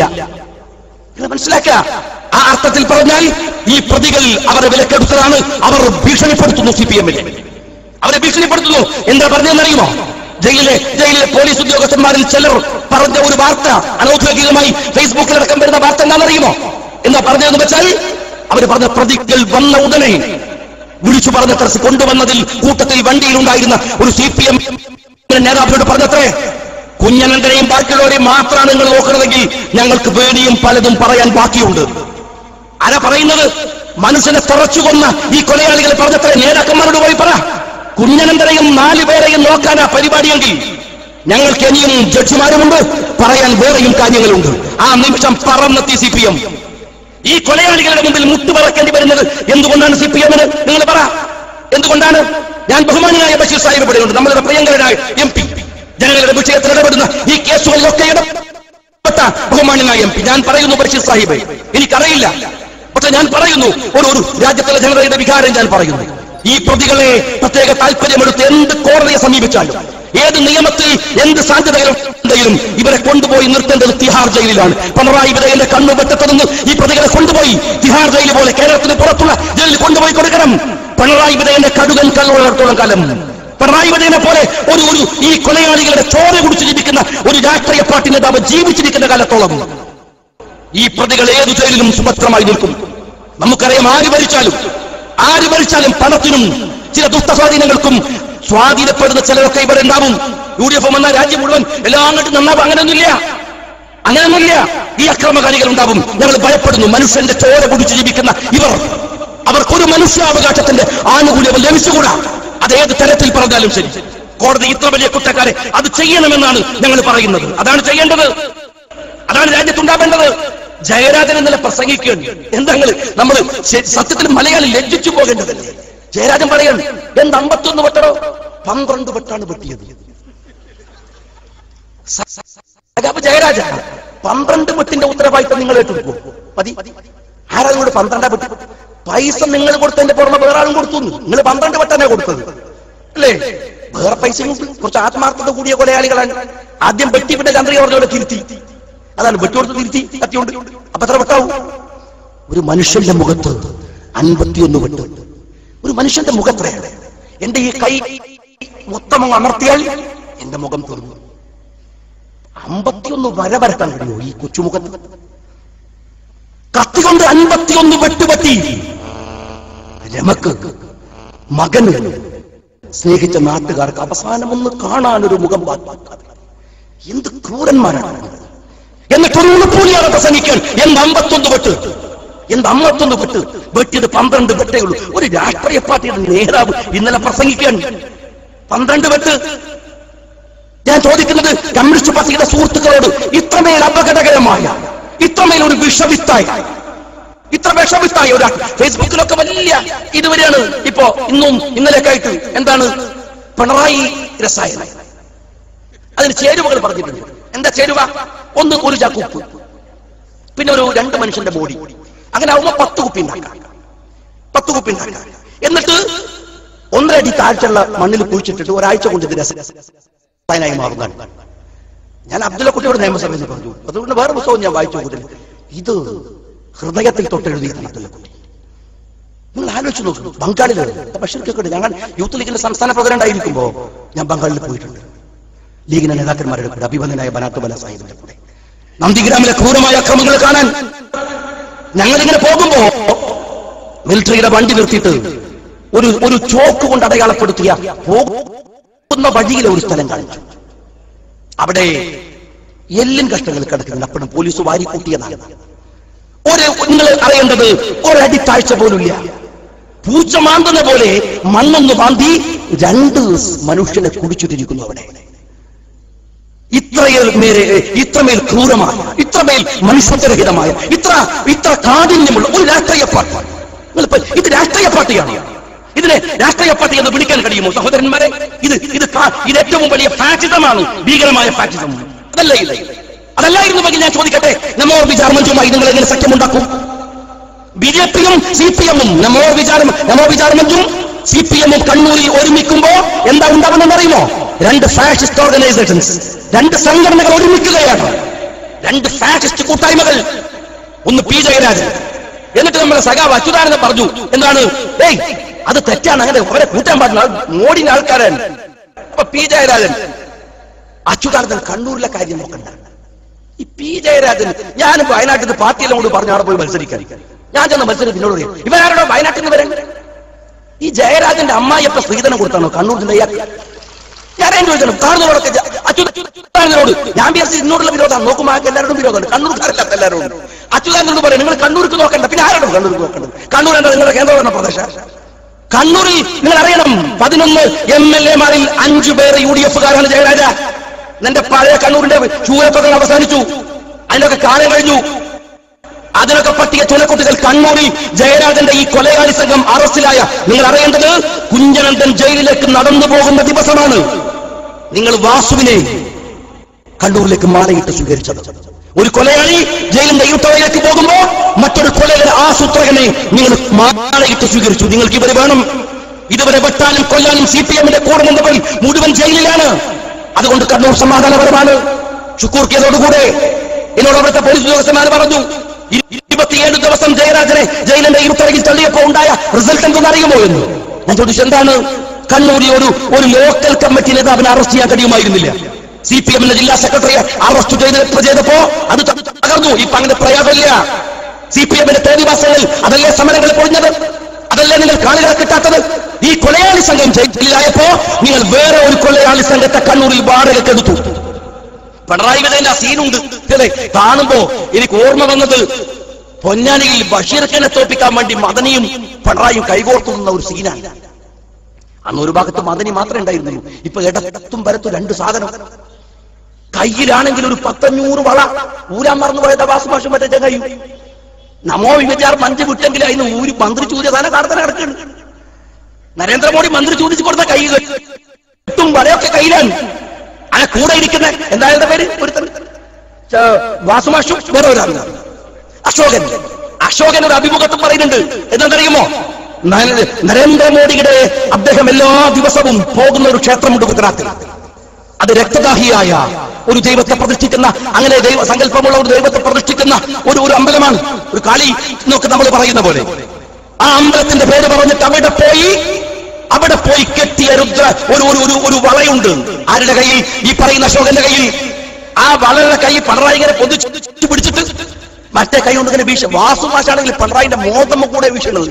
ഇത് മനസ്സിലാക്കുക ആ അർത്ഥത്തിൽ പറഞ്ഞാൽ ഈ പ്രതികൾ അവരെ വിലക്കെടുത്തതാണ് അവർ ഭീഷണിപ്പെടുത്തുന്നു സി പി എമ്മിനെ അവരെ ഭീഷണിപ്പെടുത്തുന്നു എന്താ പറഞ്ഞതെന്നറിയുമോ ജയിലിലെ ജയിലിലെ പോലീസ് ഉദ്യോഗസ്ഥന്മാരിൽ ചിലർ പറഞ്ഞ ഒരു വാർത്ത അനൗദ്യോഗികമായി ഫേസ്ബുക്കിലടക്കം വരുന്ന വാർത്ത എന്താണെന്നറിയുമോ എന്താ പറഞ്ഞതെന്ന് വെച്ചാൽ അവർ പറഞ്ഞ പ്രതികൾ വന്ന ഉടനെ വിളിച്ചു പറഞ്ഞത്ര കൊണ്ടുവന്നതിൽ കൂട്ടത്തിൽ വണ്ടിയിലുണ്ടായിരുന്ന ഒരു സി പി എം നേതാക്കളോട് പറഞ്ഞത്രേ കുഞ്ഞനന്തനെയും ബാക്കിയുള്ളവരെയും മാത്രമാണ് നിങ്ങൾ നോക്കണമെങ്കിൽ ഞങ്ങൾക്ക് വേടിയും പലതും പറയാൻ ബാക്കിയുണ്ട് ആരാ പറയുന്നത് മനുഷ്യനെ തറച്ചു കൊന്ന ഈ കൊലയാളികളെ പറഞ്ഞത്ര നേതാക്കന്മാരോട് പോയി പറ കുഞ്ഞനന്തരെയും നാലു പേരെയും നോക്കാനാ പരിപാടിയെങ്കിൽ ഞങ്ങൾക്ക് ഇനിയും ജഡ്ജിമാരുമുണ്ട് പറയാൻ വേറെയും കാര്യങ്ങളുണ്ട് ആ നിമിഷം പറന്നെത്തി സി പി എം ഈ കൊലയാളികളുടെ മുമ്പിൽ മുട്ടുപറക്കേണ്ടി വരുന്നത് എന്തുകൊണ്ടാണ് സി പി എമ്മിന് നിങ്ങൾ പറ എന്തുകൊണ്ടാണ് ഞാൻ ബഹുമാനിയായ ബഷീർ സാഹിബ് ഇവിടെയുണ്ട് നമ്മളുടെ പ്രിയങ്കരനായ എം പി ജനങ്ങളുടെ വിഷയത്തിൽ ഇടപെടുന്ന ഈ കേസുകളിലൊക്കെ ഇടപെട്ട ബഹുമാന്യനായ എം പി ഞാൻ പറയുന്നു ബഷീർ സാഹിബ് എനിക്കറിയില്ല പക്ഷെ ഞാൻ പറയുന്നു ഒരു ഒരു രാജ്യത്തിലെ ജനതയുടെ വികാരം ഞാൻ പറയുന്നു ഈ പ്രതികളെ പ്രത്യേക താല്പര്യമെടുത്ത് എന്ത് കോടതിയെ സമീപിച്ചാലും ഏത് നിയമത്തിൽ എന്ത് സാധ്യതകളുണ്ടെങ്കിലും ഇവരെ കൊണ്ടുപോയി നിർത്തേണ്ടത് തിഹാർ ജയിലിലാണ് പിണറായി വിജയന്റെ കണ്ണു വെട്ടത്തുനിന്ന് ഈ പ്രതികളെ കൊണ്ടുപോയി തിഹാർ ജയിൽ പോലെ കേരളത്തിന് പുറത്തുള്ള ജയിലിൽ കൊണ്ടുപോയി കൊടുക്കണം പിണറായി വിജയന്റെ കടുകൻ കല്ലുള്ളിടത്തോളം കാലം പിണറായി വിജയനെ പോലെ ഒരു ഒരു ഈ കൊലയാളികളുടെ ചോര കുടിച്ച് ജീവിക്കുന്ന ഒരു രാഷ്ട്രീയ പാർട്ടി നേതാവ് ജീവിച്ചിരിക്കുന്ന കാലത്തോളം ഈ പ്രതികൾ ഏതു ജയിലിലും സുഭദ്രമായി നിൽക്കും നമുക്കറിയാം ആര് ഭരിച്ചാലും ആര് ഭരിച്ചാലും പണത്തിനും ചില ദുഷ്ടസ്വാധീനങ്ങൾക്കും സ്വാധീനപ്പെടുന്ന ചിലരൊക്കെ ഇവിടെ ഉണ്ടാവും യു ഡി എഫ് വന്ന രാജ്യം മുഴുവൻ എല്ലാം അങ്ങോട്ട് നന്നാവും അങ്ങനെയൊന്നുമില്ല അങ്ങനെയൊന്നുമില്ല ഈ അക്രമകാരികൾ ഉണ്ടാവും ഞങ്ങൾ ഭയപ്പെടുന്നു മനുഷ്യന്റെ ചോര കുടിച്ച് ജീവിക്കുന്ന ഇവർ അവർക്കൊരു മനുഷ്യാവകാശത്തിന്റെ ആനുകൂല്യം ലഭിച്ചുകൂടാ അത് ഏത് തരത്തിൽ പറഞ്ഞാലും ശരി കോടതി ഇത്ര വലിയ കുറ്റക്കാരെ അത് ചെയ്യണമെന്നാണ് ഞങ്ങൾ പറയുന്നത് അതാണ് ചെയ്യേണ്ടത് അതാണ് രാജ്യത്തുണ്ടാവേണ്ടത് ജയരാജൻ ഇന്നലെ പ്രസംഗിക്കുകയാണ് എന്താ നമ്മൾ സത്യത്തിൽ മലയാളി ലജ്ജിച്ചു പോകേണ്ടതല്ലേ ജയരാജൻ പറയാണ് എന്ത് അമ്പത്തൊന്ന് വെട്ടടോ പന്ത്രണ്ട് വെട്ടാണ് വെട്ടിയത് സ- സ- സഖാവ് ജയരാജ പന്ത്രണ്ട് വെട്ടിന്റെ ഉത്തരവാദിത്തം നിങ്ങൾ ഏറ്റെടുക്കൂ മതി ആരാ നിങ്ങളോട് പന്ത്രണ്ടാ വെട്ടി പൈസ നിങ്ങൾ കൊടുത്തതിന്റെ പുറമെ വേറെ ആളും കൊടുത്തു നിങ്ങൾ പന്ത്രണ്ട് വെട്ടനെ കൊടുത്തത് അല്ലേ വേറെ പൈസയും ഉണ്ട്. കുറച്ച് ആത്മാർത്ഥത കൂടിയ കൊലയാളികളാണ് ആദ്യം വെട്ടി പിന്നെ ചന്ദ്രിക പറഞ്ഞോടെ തിരുത്തി അതാണ് വെട്ടിയോടുത്ത് തിരുത്തി കത്തിയോണ്ട് അപ്പൊ എത്ര വെട്ടാവും ഒരു മനുഷ്യന്റെ മുഖത്ത് അൻപത്തിയൊന്ന് വെട്ട് ഒരു മനുഷ്യന്റെ മുഖത്രയാണ് എന്റെ ഈ കൈ മൊത്തം അങ്ങ് അമർത്തിയാൽ എന്റെ മുഖം തീർന്നു അമ്പത്തിയൊന്ന് വര വരട്ടാൻ കഴിയുമോ ഈ കൊച്ചുമുഖത്ത് കത്തി കൊണ്ട് അൻപത്തിയൊന്ന് വെട്ടുപറ്റി രമക്ക് മകന് സ്നേഹിച്ച നാട്ടുകാർക്ക് അവസാനം ഒന്ന് കാണാൻ ഒരു മുഖം ബാക്കിയാക്കാതെ എന്ത് ക്രൂരന്മാരാണ് നിങ്ങൾ. എന്നിട്ട് ഒരു ഉളുപ്പൂലിയാണ് പ്രസംഗിക്കാൻ എന്ത് അമ്പത്തൊന്ന് വെട്ട് എന്ത് അമ്പത്തൊന്ന് വെട്ട് വെട്ടിയത് പന്ത്രണ്ട് വെട്ടേ ഉള്ളൂ ഒരു രാഷ്ട്രീയ പാർട്ടിയുടെ നേതാവ് ഇന്നലെ പ്രസംഗിക്കാൻ പന്ത്രണ്ട് വെട്ട് ഞാൻ ചോദിക്കുന്നത് കമ്മ്യൂണിസ്റ്റ് പാർട്ടിയുടെ സുഹൃത്തുക്കളോട് ഇത്രമേൽ അപകടകരമായ ഇത്രമേൽ ഒരു വിഷവിത്തായ ഇത്ര വിഷവിത്തായ ഒരു ഫേസ്ബുക്കിലൊക്കെ വലിയ ഇതുവരെയാണ് ഇപ്പോ ഇന്നും ഇന്നലെയൊക്കെ ആയിട്ട് എന്താണ് പിണറായി രസായനം അതിന് ചേരുവകൾ പറഞ്ഞിട്ടുണ്ട് എന്താ ചേരുവ ഒന്ന് ഒരു ചാക്ക് ഉപ്പ് പിന്നെ ഒരു രണ്ട് മനുഷ്യന്റെ ബോഡി അങ്ങനെ ആവുമ്പോ പത്ത് കുപ്പി ഉണ്ടാക്കാം പത്ത് കുപ്പി ഉണ്ടാക്കാം എന്നിട്ട് ഒന്നര അടി താഴ്ചയുള്ള മണ്ണിൽ കുഴിച്ചിട്ടിട്ട് ഒരാഴ്ച കൊണ്ട് ഇത് രസ- രസായനമായി മാറുന്നതാണ് ഞാൻ അബ്ദുള്ള കുട്ടിയോട് നിയമസഭയിൽ നിന്ന് പറഞ്ഞു അതുകൊണ്ട് വേറെ പുസ്തകം ഞാൻ വായിച്ചു നോക്കുന്നില്ല ഇത് ഹൃദയത്തിൽ തൊട്ടെഴുതിയതാണ് അബ്ദുള്ള കുട്ടി നിങ്ങൾ ആലോചിച്ച് നോക്കൂ ബംഗാളിൽ ബഷീർക്കൊക്കെ ഞങ്ങൾ യൂത്ത് ലീഗിന്റെ സംസ്ഥാന പ്രസിഡന്റ് ആയിരിക്കുമ്പോ ഞാൻ ബംഗാളിൽ പോയിട്ടുണ്ട് ലീഗിന്റെ നേതാക്കന്മാരുടെ കൂടെ അഭിമന്യനായ ബനാത്ത് ബല സാഹിബിന്റെ കൂടെ നന്ദിഗ്രാമിലെ ക്രൂരമായ അക്രമങ്ങൾ കാണാൻ ഞങ്ങളിങ്ങനെ പോകുമ്പോ മിലിറ്ററിയുടെ വണ്ടി നിർത്തിയിട്ട് ഒരു ഒരു ചോക്ക് കൊണ്ട് അടയാളപ്പെടുത്തിയ പോകുന്ന വഴിയിലെ ഒരു സ്ഥലം കാണിച്ചു അവിടെ എല്ലും കഷ്ടങ്ങൾ കിടക്കുന്നുണ്ട് അപ്പോഴും പോലീസ് വാരിക്കൂട്ടിയതാണ് ഒരു നിങ്ങൾ അറിയേണ്ടത് ഒരടി താഴ്ച പോലുമില്ല പൂച്ച മാന്തുന്ന പോലെ മണ്ണൊന്ന് മാന്തി രണ്ട് മനുഷ്യനെ കുടിച്ചിട്ടിരിക്കുന്നു അവിടെ ഇത്രയേൽ മേലെ ഇത്രമേൽ ക്രൂരമായ ഇത്രമേൽ മനുഷ്യരഹിതമായ ഇത്ര ഇത്ര കാഠിന്യമുള്ള ഒരു രാഷ്ട്രീയ പാർട്ടി നിങ്ങളിപ്പോ ഇത് രാഷ്ട്രീയ പാർട്ടിയാണ് ഇതിനെ രാഷ്ട്രീയ പാർട്ടി എന്ന് വിളിക്കാൻ കഴിയുമോ സഹോദരന്മാരെ ഇത് ഇത് കാ- ഇത് ഏറ്റവും വലിയ ഫാഷിസമാണ് ഭീകരമായ ഫാഷിസം അതല്ല ഇത് അതല്ലായിരുന്നുവെങ്കിൽ ഞാൻ ചോദിക്കട്ടെ നമ്മോ വിചാർമഞ്ചുമായി നിങ്ങൾ എങ്ങനെ സഖ്യമുണ്ടാക്കും ബി ജെ പിയും സി പി എമ്മും നമോ വിചാരം നമോ വിചാരമെന്നും സി പി എമ്മും കണ്ണൂരിൽ ഒരുമിക്കുമ്പോ എന്താ ഉണ്ടാവുന്നെന്ന് അറിയുമോ രണ്ട് ഫാഷിസ്റ്റ് ഓർഗനൈസേഷൻസ് രണ്ട് സംഘടനകൾ ഒരുമിക്കുകയാണ് രണ്ട് ഫാഷിസ്റ്റ് കൂട്ടായ്മകൾ ഒന്ന് പി ജയരാജൻ എന്നിട്ട് നമ്മുടെ സഖാവ് അച്യുതാനന്ദൻ പറഞ്ഞു എന്താണ് ഏയ് അത് തെറ്റാണ് അങ്ങനെ അവരെ കൂട്ടാൻ പാടില്ല അത് മോഡിന്റെ ആൾക്കാരാണ് അപ്പൊ പി ജയരാജൻ അച്യുതാനന്ദൻ കണ്ണൂരിലെ കാര്യം നോക്കണ്ട ഈ പി ജയരാജൻ ഞാൻ വയനാട്ടിൽ നിന്ന് പാർട്ടിയെല്ലാം കൊണ്ട് പറഞ്ഞു അവിടെ പോയി മത്സരിക്കാൻ ഞാൻ ചെന്ന് മത്സരിച്ച് എന്നോട് പറയും ഇവരാരോടോ വയനാട്ടിൽ നിന്ന് വരാൻ ഈ ജയരാജന്റെ അമ്മായിയപ്പ സ്ത്രീധനം കൊടുത്താണോ കണ്ണൂർ ജില്ല ഇയാൾക്ക് ഞാൻ ഏം ചോദിക്കണം കാണുന്നവരൊക്കെ ജ- അച്യുത- അച്യുതാനന്ദനോട് ഞാൻ വിചാരിച്ചു ഇന്നോടുള്ള വിരോധം നോക്കുമ്പോൾ ആൾക്ക് എല്ലാവരോടും വിരോധമുണ്ട് കണ്ണൂർക്കാരല്ലാത്ത എല്ലാവരോടും അച്യുതാനന്ദനോട് പറയും നിങ്ങൾ കണ്ണൂർക്ക് നോക്കണ്ട പിന്നെ ആരോടും കണ്ണൂർക്ക് നോക്കേണ്ടത് കണ്ണൂർ എന്താ നിങ്ങളുടെ കേന്ദ്രഭരണ പ്രദേശം കണ്ണൂരിൽ നിങ്ങൾ അറിയണം പതിനൊന്ന് എം എൽ എമാരിൽ അഞ്ചു പേര് യു ഡി എഫുകാരാണ് ജയരാജ നിന്റെ പഴയ കണ്ണൂരിന്റെ ചൂരപ്പകൾ അവസാനിച്ചു അതിനൊക്കെ കാലം കഴിഞ്ഞു അതിനൊക്കെ പറ്റിയ ചുണക്കുട്ടികൾ കണ്ണൂരിൽ ജയരാജന്റെ ഈ കൊലയാളി സംഘം അറസ്റ്റിലായ നിങ്ങൾ അറിയേണ്ടത് കുഞ്ഞനന്ദൻ ജയിലിലേക്ക് നടന്നു പോകുന്ന ദിവസമാണ് നിങ്ങൾ വാസുവിനെ കണ്ണൂരിലേക്ക് മാലയിട്ട് സ്വീകരിച്ചത് ഒരു കൊലയാളി ജയിലിന്റെ ഇരുട്ടറയിലേക്ക് പോകുമ്പോ മറ്റൊരു കൊലയുടെ ആസൂത്രകനെ നിങ്ങൾ മാലയിട്ട് സ്വീകരിച്ചു നിങ്ങൾക്ക് ഇവരെ വേണം ഇതുവരെ വെട്ടാനും കൊല്ലാനും സി പി എമ്മിന്റെ കൂടെ നിന്നവർ മുഴുവൻ ജയിലിലാണ് അതുകൊണ്ട് കണ്ണൂർ സമാധാനപരമാണ് ചുക്കൂർക്കിയതോടുകൂടെ എന്നോട് അവിടുത്തെ പോലീസ് ഉദ്യോഗസ്ഥന്മാർ പറഞ്ഞു ഇ- ഇരുപത്തിയേഴ് ദിവസം ജയരാജനെ ജയിലിന്റെ ഇരുട്ടറയിൽ തള്ളിയപ്പോ ഉണ്ടായ റിസൾട്ട് എന്തെന്ന് അറിയുമോ എന്ന് ഞാൻ ചോദിച്ചു എന്താണ് കണ്ണൂരിൽ ഒരു ഒരു ലോക്കൽ കമ്മിറ്റി നേതാവിനെ അറസ്റ്റ് ചെയ്യാൻ കഴിയുമായിരുന്നില്ല സി പി എമ്മിന്റെ ജില്ലാ സെക്രട്ടറിയെ അറസ്റ്റ് ചെയ്ത് ചെയ്തപ്പോ അത് ത- തകർന്നു ഇപ്പൊ അങ്ങനെ പ്രയാസമില്ല സി പി എമ്മിന്റെ തോന്നിവാസങ്ങൾ അതല്ലേ സമരങ്ങൾ പൊളിഞ്ഞത് അതല്ലേ നിങ്ങൾ കാലുകൾ കിട്ടാത്തത് ഈ കൊലയാളി സംഘം ജയിലിലായപ്പോ നിങ്ങൾ വേറെ ഒരു കൊലയാളി സംഘത്തെ കണ്ണൂരിൽ വാടകയ്ക്കെടുത്തു പിണറായി വിജയന്റെ ആ സീനുണ്ട് അല്ലേ കാണുമ്പോ എനിക്ക് ഓർമ്മ വന്നത് പൊന്നാനിയിൽ ബഷീർഖനെ തോപ്പിക്കാൻ വേണ്ടി മദനിയും പിണറായിയും കൈകോർത്തു നിന്ന ഒരു സീനാണ് അന്ന് ഒരു ഭാഗത്ത് മദനി മാത്രമേ ഉണ്ടായിരുന്നുള്ളൂ ഇപ്പൊ ഇടത്തും വരത്തും രണ്ട് സാധനം കയ്യിലാണെങ്കിൽ ഒരു പത്തഞ്ഞൂറ് വള ഊരാൻ മറന്നു പോയത് വാസുഭാഷം മറ്റേ ചങ്ങായി നമോ വിചാർ മഞ്ച് വിട്ടെങ്കിൽ അതിന് ഊരി മന്ത്രി ചൂതിയ സാധനം കാടത്തന്നെ കിടക്കുകയാണ് നരേന്ദ്രമോദി മന്ത്രി ചോദിച്ചു കൊടുത്ത കൈ കെട്ടും വലയൊക്കെ കയ്യിലാണ് ആ കൂടെ ഇരിക്കുന്ന എന്തായാലും പേര് ഒരുത്തൻ ച- വാസുമാഷും വേറെ ഒരാളാണ് അശോകൻ അശോകൻ ഒരു അഭിമുഖത്തിൽ പറയുന്നുണ്ട് എന്താണെന്നറിയുമോ നര- നരേന്ദ്രമോദിയുടെ അദ്ദേഹം എല്ലാ ദിവസവും പോകുന്ന ഒരു ക്ഷേത്രമുണ്ട് ഗുജറാത്തിൽ അത് രക്തദാഹിയായ ഒരു ദൈവത്തെ പ്രതിഷ്ഠിക്കുന്ന അങ്ങനെ ദൈവ സങ്കല്പമുള്ള ഒരു ദൈവത്തെ പ്രതിഷ്ഠിക്കുന്ന ഒരു ഒരു അമ്പലമാണ് ഒരു കാളി എന്നൊക്കെ നമ്മൾ പറയുന്ന പോലെ ആ അമ്പലത്തിന്റെ പേര് പറഞ്ഞിട്ട് അവിടെ പോയി അവിടെ പോയി കെട്ടിയ രുദ്ര ഒരു ഒരു ഒരു ഒരു വളയുണ്ട് ആരുടെ കയ്യിൽ ഈ പറയുന്ന അശോകന്റെ കയ്യിൽ ആ വളയുടെ കൈ പിണറായി ഇങ്ങനെ പൊതിച്ചു പിടിച്ചിട്ട് മറ്റേ കൈ കൊണ്ട് ഇങ്ങനെ വീശ വാസുമാഷാണെങ്കിൽ പിണറായിന്റെ മോതമ്മ കൂടെ വീശുന്നത്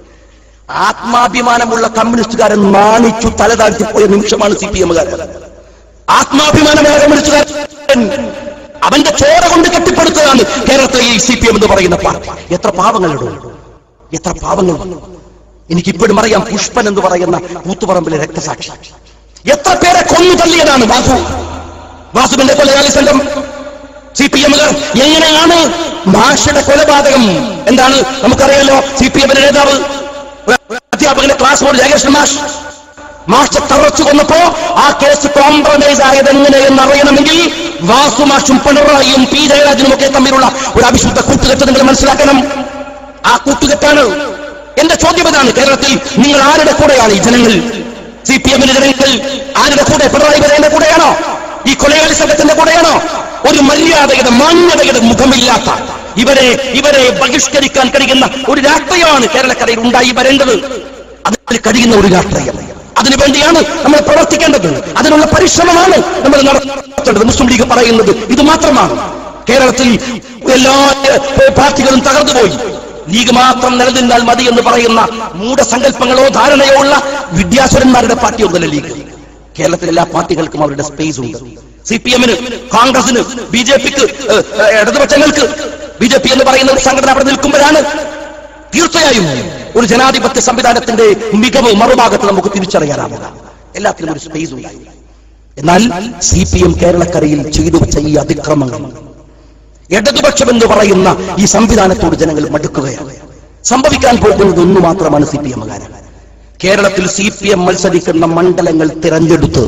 ആത്മാഭിമാനമുള്ള കമ്മ്യൂണിസ്റ്റുകാരൻ മാണിച്ചു തല താഴ്ത്തിപ്പോയ നിമിഷമാണ് സി പി എമ്മുകാരൻ ആത്മാഭിമാനമുള്ള കമ്മ്യൂണിസ്റ്റുകാരൻ അവന്റെ ചോര കൊണ്ട് കെട്ടിപ്പടുത്തതാണ് കേരളത്തിലെ ഈ സി പി എം എന്ന് പറയുന്ന പാർട്ടി എത്ര പാവങ്ങളുണ്ട് എത്ര പാവങ്ങൾ എനിക്കിപ്പോഴും അറിയാം പുഷ്പൻ എന്ന് പറയുന്ന കൂത്തുപറമ്പിലെ രക്തസാക്ഷി എത്ര പേരെ കൊന്നു തള്ളിയതാണ് വാസു വാസുവിന്റെ കൊലയാളി സംഘം സി പി എമ്മുകാർ എങ്ങനെയാണ് ഭാഷയുടെ കൊലപാതകം എന്താണ് നമുക്കറിയാലോ സി പി എമ്മിന്റെ നേതാവ് ഒരു അധ്യാപകന്റെ ക്ലാസ് ബോർഡ് ജയകൃഷ്ണൻ മാഷ് മാഷ തറച്ചു കൊന്നപ്പോ ആ കേസ് കോംപ്രമൈസ് ആയത് എങ്ങനെയെന്ന് അറിയണമെങ്കിൽ വാസുമാഷും പിണറായിയും പി ജയരാജനും ഒക്കെ തമ്മിലുള്ള ഒരു അവിശുദ്ധ കൂട്ടുകെട്ട് നിങ്ങൾ മനസ്സിലാക്കണം ആ കൂട്ടുകെട്ടാണ് എന്റെ ചോദ്യം ഇതാണ് കേരളത്തിൽ നിങ്ങൾ ആരുടെ കൂടെയാണ് ഈ ജനങ്ങൾ സി പി എമ്മിന്റെ ജനങ്ങൾ ആരുടെ കൂടെ പിണറായി വിജയന്റെ കൂടെയാണോ ഈ കൊലയാളി സംഘത്തിന്റെ കൂടെയാണോ ഒരു മര്യാദയുടെ മാന്യതയുടെ മുഖമില്ലാത്ത ഇവരെ ഇവരെ ബഹിഷ്കരിക്കാൻ കഴിയുന്ന ഒരു രാഷ്ട്രീയമാണ് കേരളക്കരയിൽ ഉണ്ടായി വരേണ്ടത് അതിൽ കഴിയുന്ന ഒരു രാഷ്ട്രീയം അതിനു വേണ്ടിയാണ് നമ്മൾ പ്രവർത്തിക്കേണ്ടത് അതിനുള്ള പരിശ്രമമാണ് നമ്മൾ നടത്തേണ്ടത് മുസ്ലിം ലീഗ് പറയുന്നത് ഇത് മാത്രമാണ് കേരളത്തിൽ എല്ലാ ഏഹ്, പാർട്ടികളും തകർന്നുപോയി ലീഗ് മാത്രം നിലനിന്നാൽ മതി എന്ന് പറയുന്ന മൂഢസങ്കല്പങ്ങളോ ധാരണയോ ഉള്ള വിദ്യാസുരന്മാരുടെ പാർട്ടിയൊന്നല്ല ലീഗ് കേരളത്തിലെ എല്ലാ പാർട്ടികൾക്കും അവരുടെ സ്പേസ് ഉണ്ട് സി പി എമ്മിന് കോൺഗ്രസിന് ബി ജെ പിക്ക് ഇടതുപക്ഷങ്ങൾക്ക് ബി ജെ പി എന്ന് പറയുന്ന ഒരു സംഘടന അവിടെ നിൽക്കുമ്പോഴാണ് തീർച്ചയായും ഒരു ജനാധിപത്യ സംവിധാനത്തിന്റെ മികവ് മറുഭാഗത്ത് നമുക്ക് തിരിച്ചറിയാനാവുക എല്ലാത്തിനും ഒരു സ്പേസ് ഉണ്ടായി എന്നാൽ സി പി എം കേരളക്കരയിൽ ചെയ്തു വെച്ച ഈ അതിക്രമങ്ങൾ ഇടതുപക്ഷം എന്ന് പറയുന്ന ഈ സംവിധാനത്തോട് ജനങ്ങൾ മടുക്കുകയാണ് സംഭവിക്കാൻ പോകുന്നത് ഒന്ന് മാത്രമാണ് സി പി എമ്മുകാരൻ കേരളത്തിൽ സി പി എം മത്സരിക്കുന്ന മണ്ഡലങ്ങൾ തിരഞ്ഞെടുത്ത്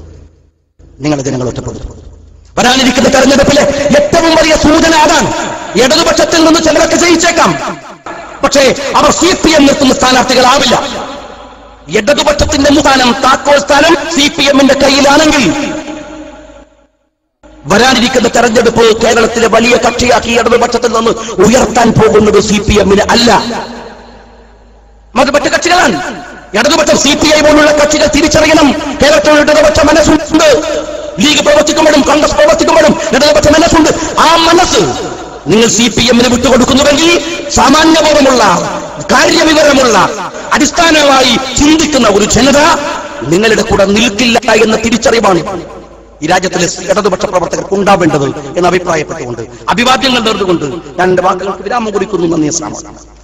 നിങ്ങളെ ജനങ്ങൾ ഒറ്റപ്പെടുത്തും വരാനിരിക്കുന്ന തെരഞ്ഞെടുപ്പിലെ ഏറ്റവും വലിയ സൂചന അതാണ് ഇടതുപക്ഷത്തിൽ നിന്ന് ചിലരൊക്കെ ജയിച്ചേക്കാം പക്ഷേ അവർ സി പി എം നിർത്തുന്ന സ്ഥാനാർത്ഥികളാവില്ല ഇടതുപക്ഷത്തിന്റെ സ്ഥാനം താക്കോൽ സ്ഥാനം സി പി എമ്മിന്റെ കയ്യിലാണെങ്കിൽ വരാനിരിക്കുന്ന തെരഞ്ഞെടുപ്പ് കേരളത്തിലെ വലിയ കക്ഷിയാക്കി ഇടതുപക്ഷത്തിൽ നിന്ന് ഉയർത്താൻ പോകുന്നത് സി പി എമ്മിന് അല്ല മറ്റ് മറ്റ് കക്ഷികളാണ് ഇടതുപക്ഷം സി പി ഐ പോലുള്ള കക്ഷികൾ തിരിച്ചറിയണം കേരളത്തിൽ ഇടതുപക്ഷ മനസ്സുണ്ട് ലീഗ് പ്രവർത്തിക്കുമ്പോഴും കോൺഗ്രസ് പ്രവർത്തിക്കുമ്പോഴും ഇടതുപക്ഷ മനസ്സുണ്ട് ആ മനസ്സ് നിങ്ങൾ സി പി എമ്മിന് വിട്ടുകൊടുക്കുന്നുവെങ്കിൽ സാമാന്യബോധമുള്ള കാര്യവിവരമുള്ള അടിസ്ഥാനമായി ചിന്തിക്കുന്ന ഒരു ജനത നിങ്ങളുടെ കൂടെ നിൽക്കില്ല എന്ന തിരിച്ചറിവാണ് ഈ രാജ്യത്തിലെ ഇടതുപക്ഷ പ്രവർത്തകർക്ക് ഉണ്ടാവേണ്ടത് എന്ന് അഭിപ്രായപ്പെട്ടുകൊണ്ട് അഭിവാദ്യങ്ങൾ നേർന്നുകൊണ്ട് ഞാൻ എന്റെ വാക്കുകൾക്ക് വിരാമം കുറിക്കുന്നു നന്ദി അസ്ലാം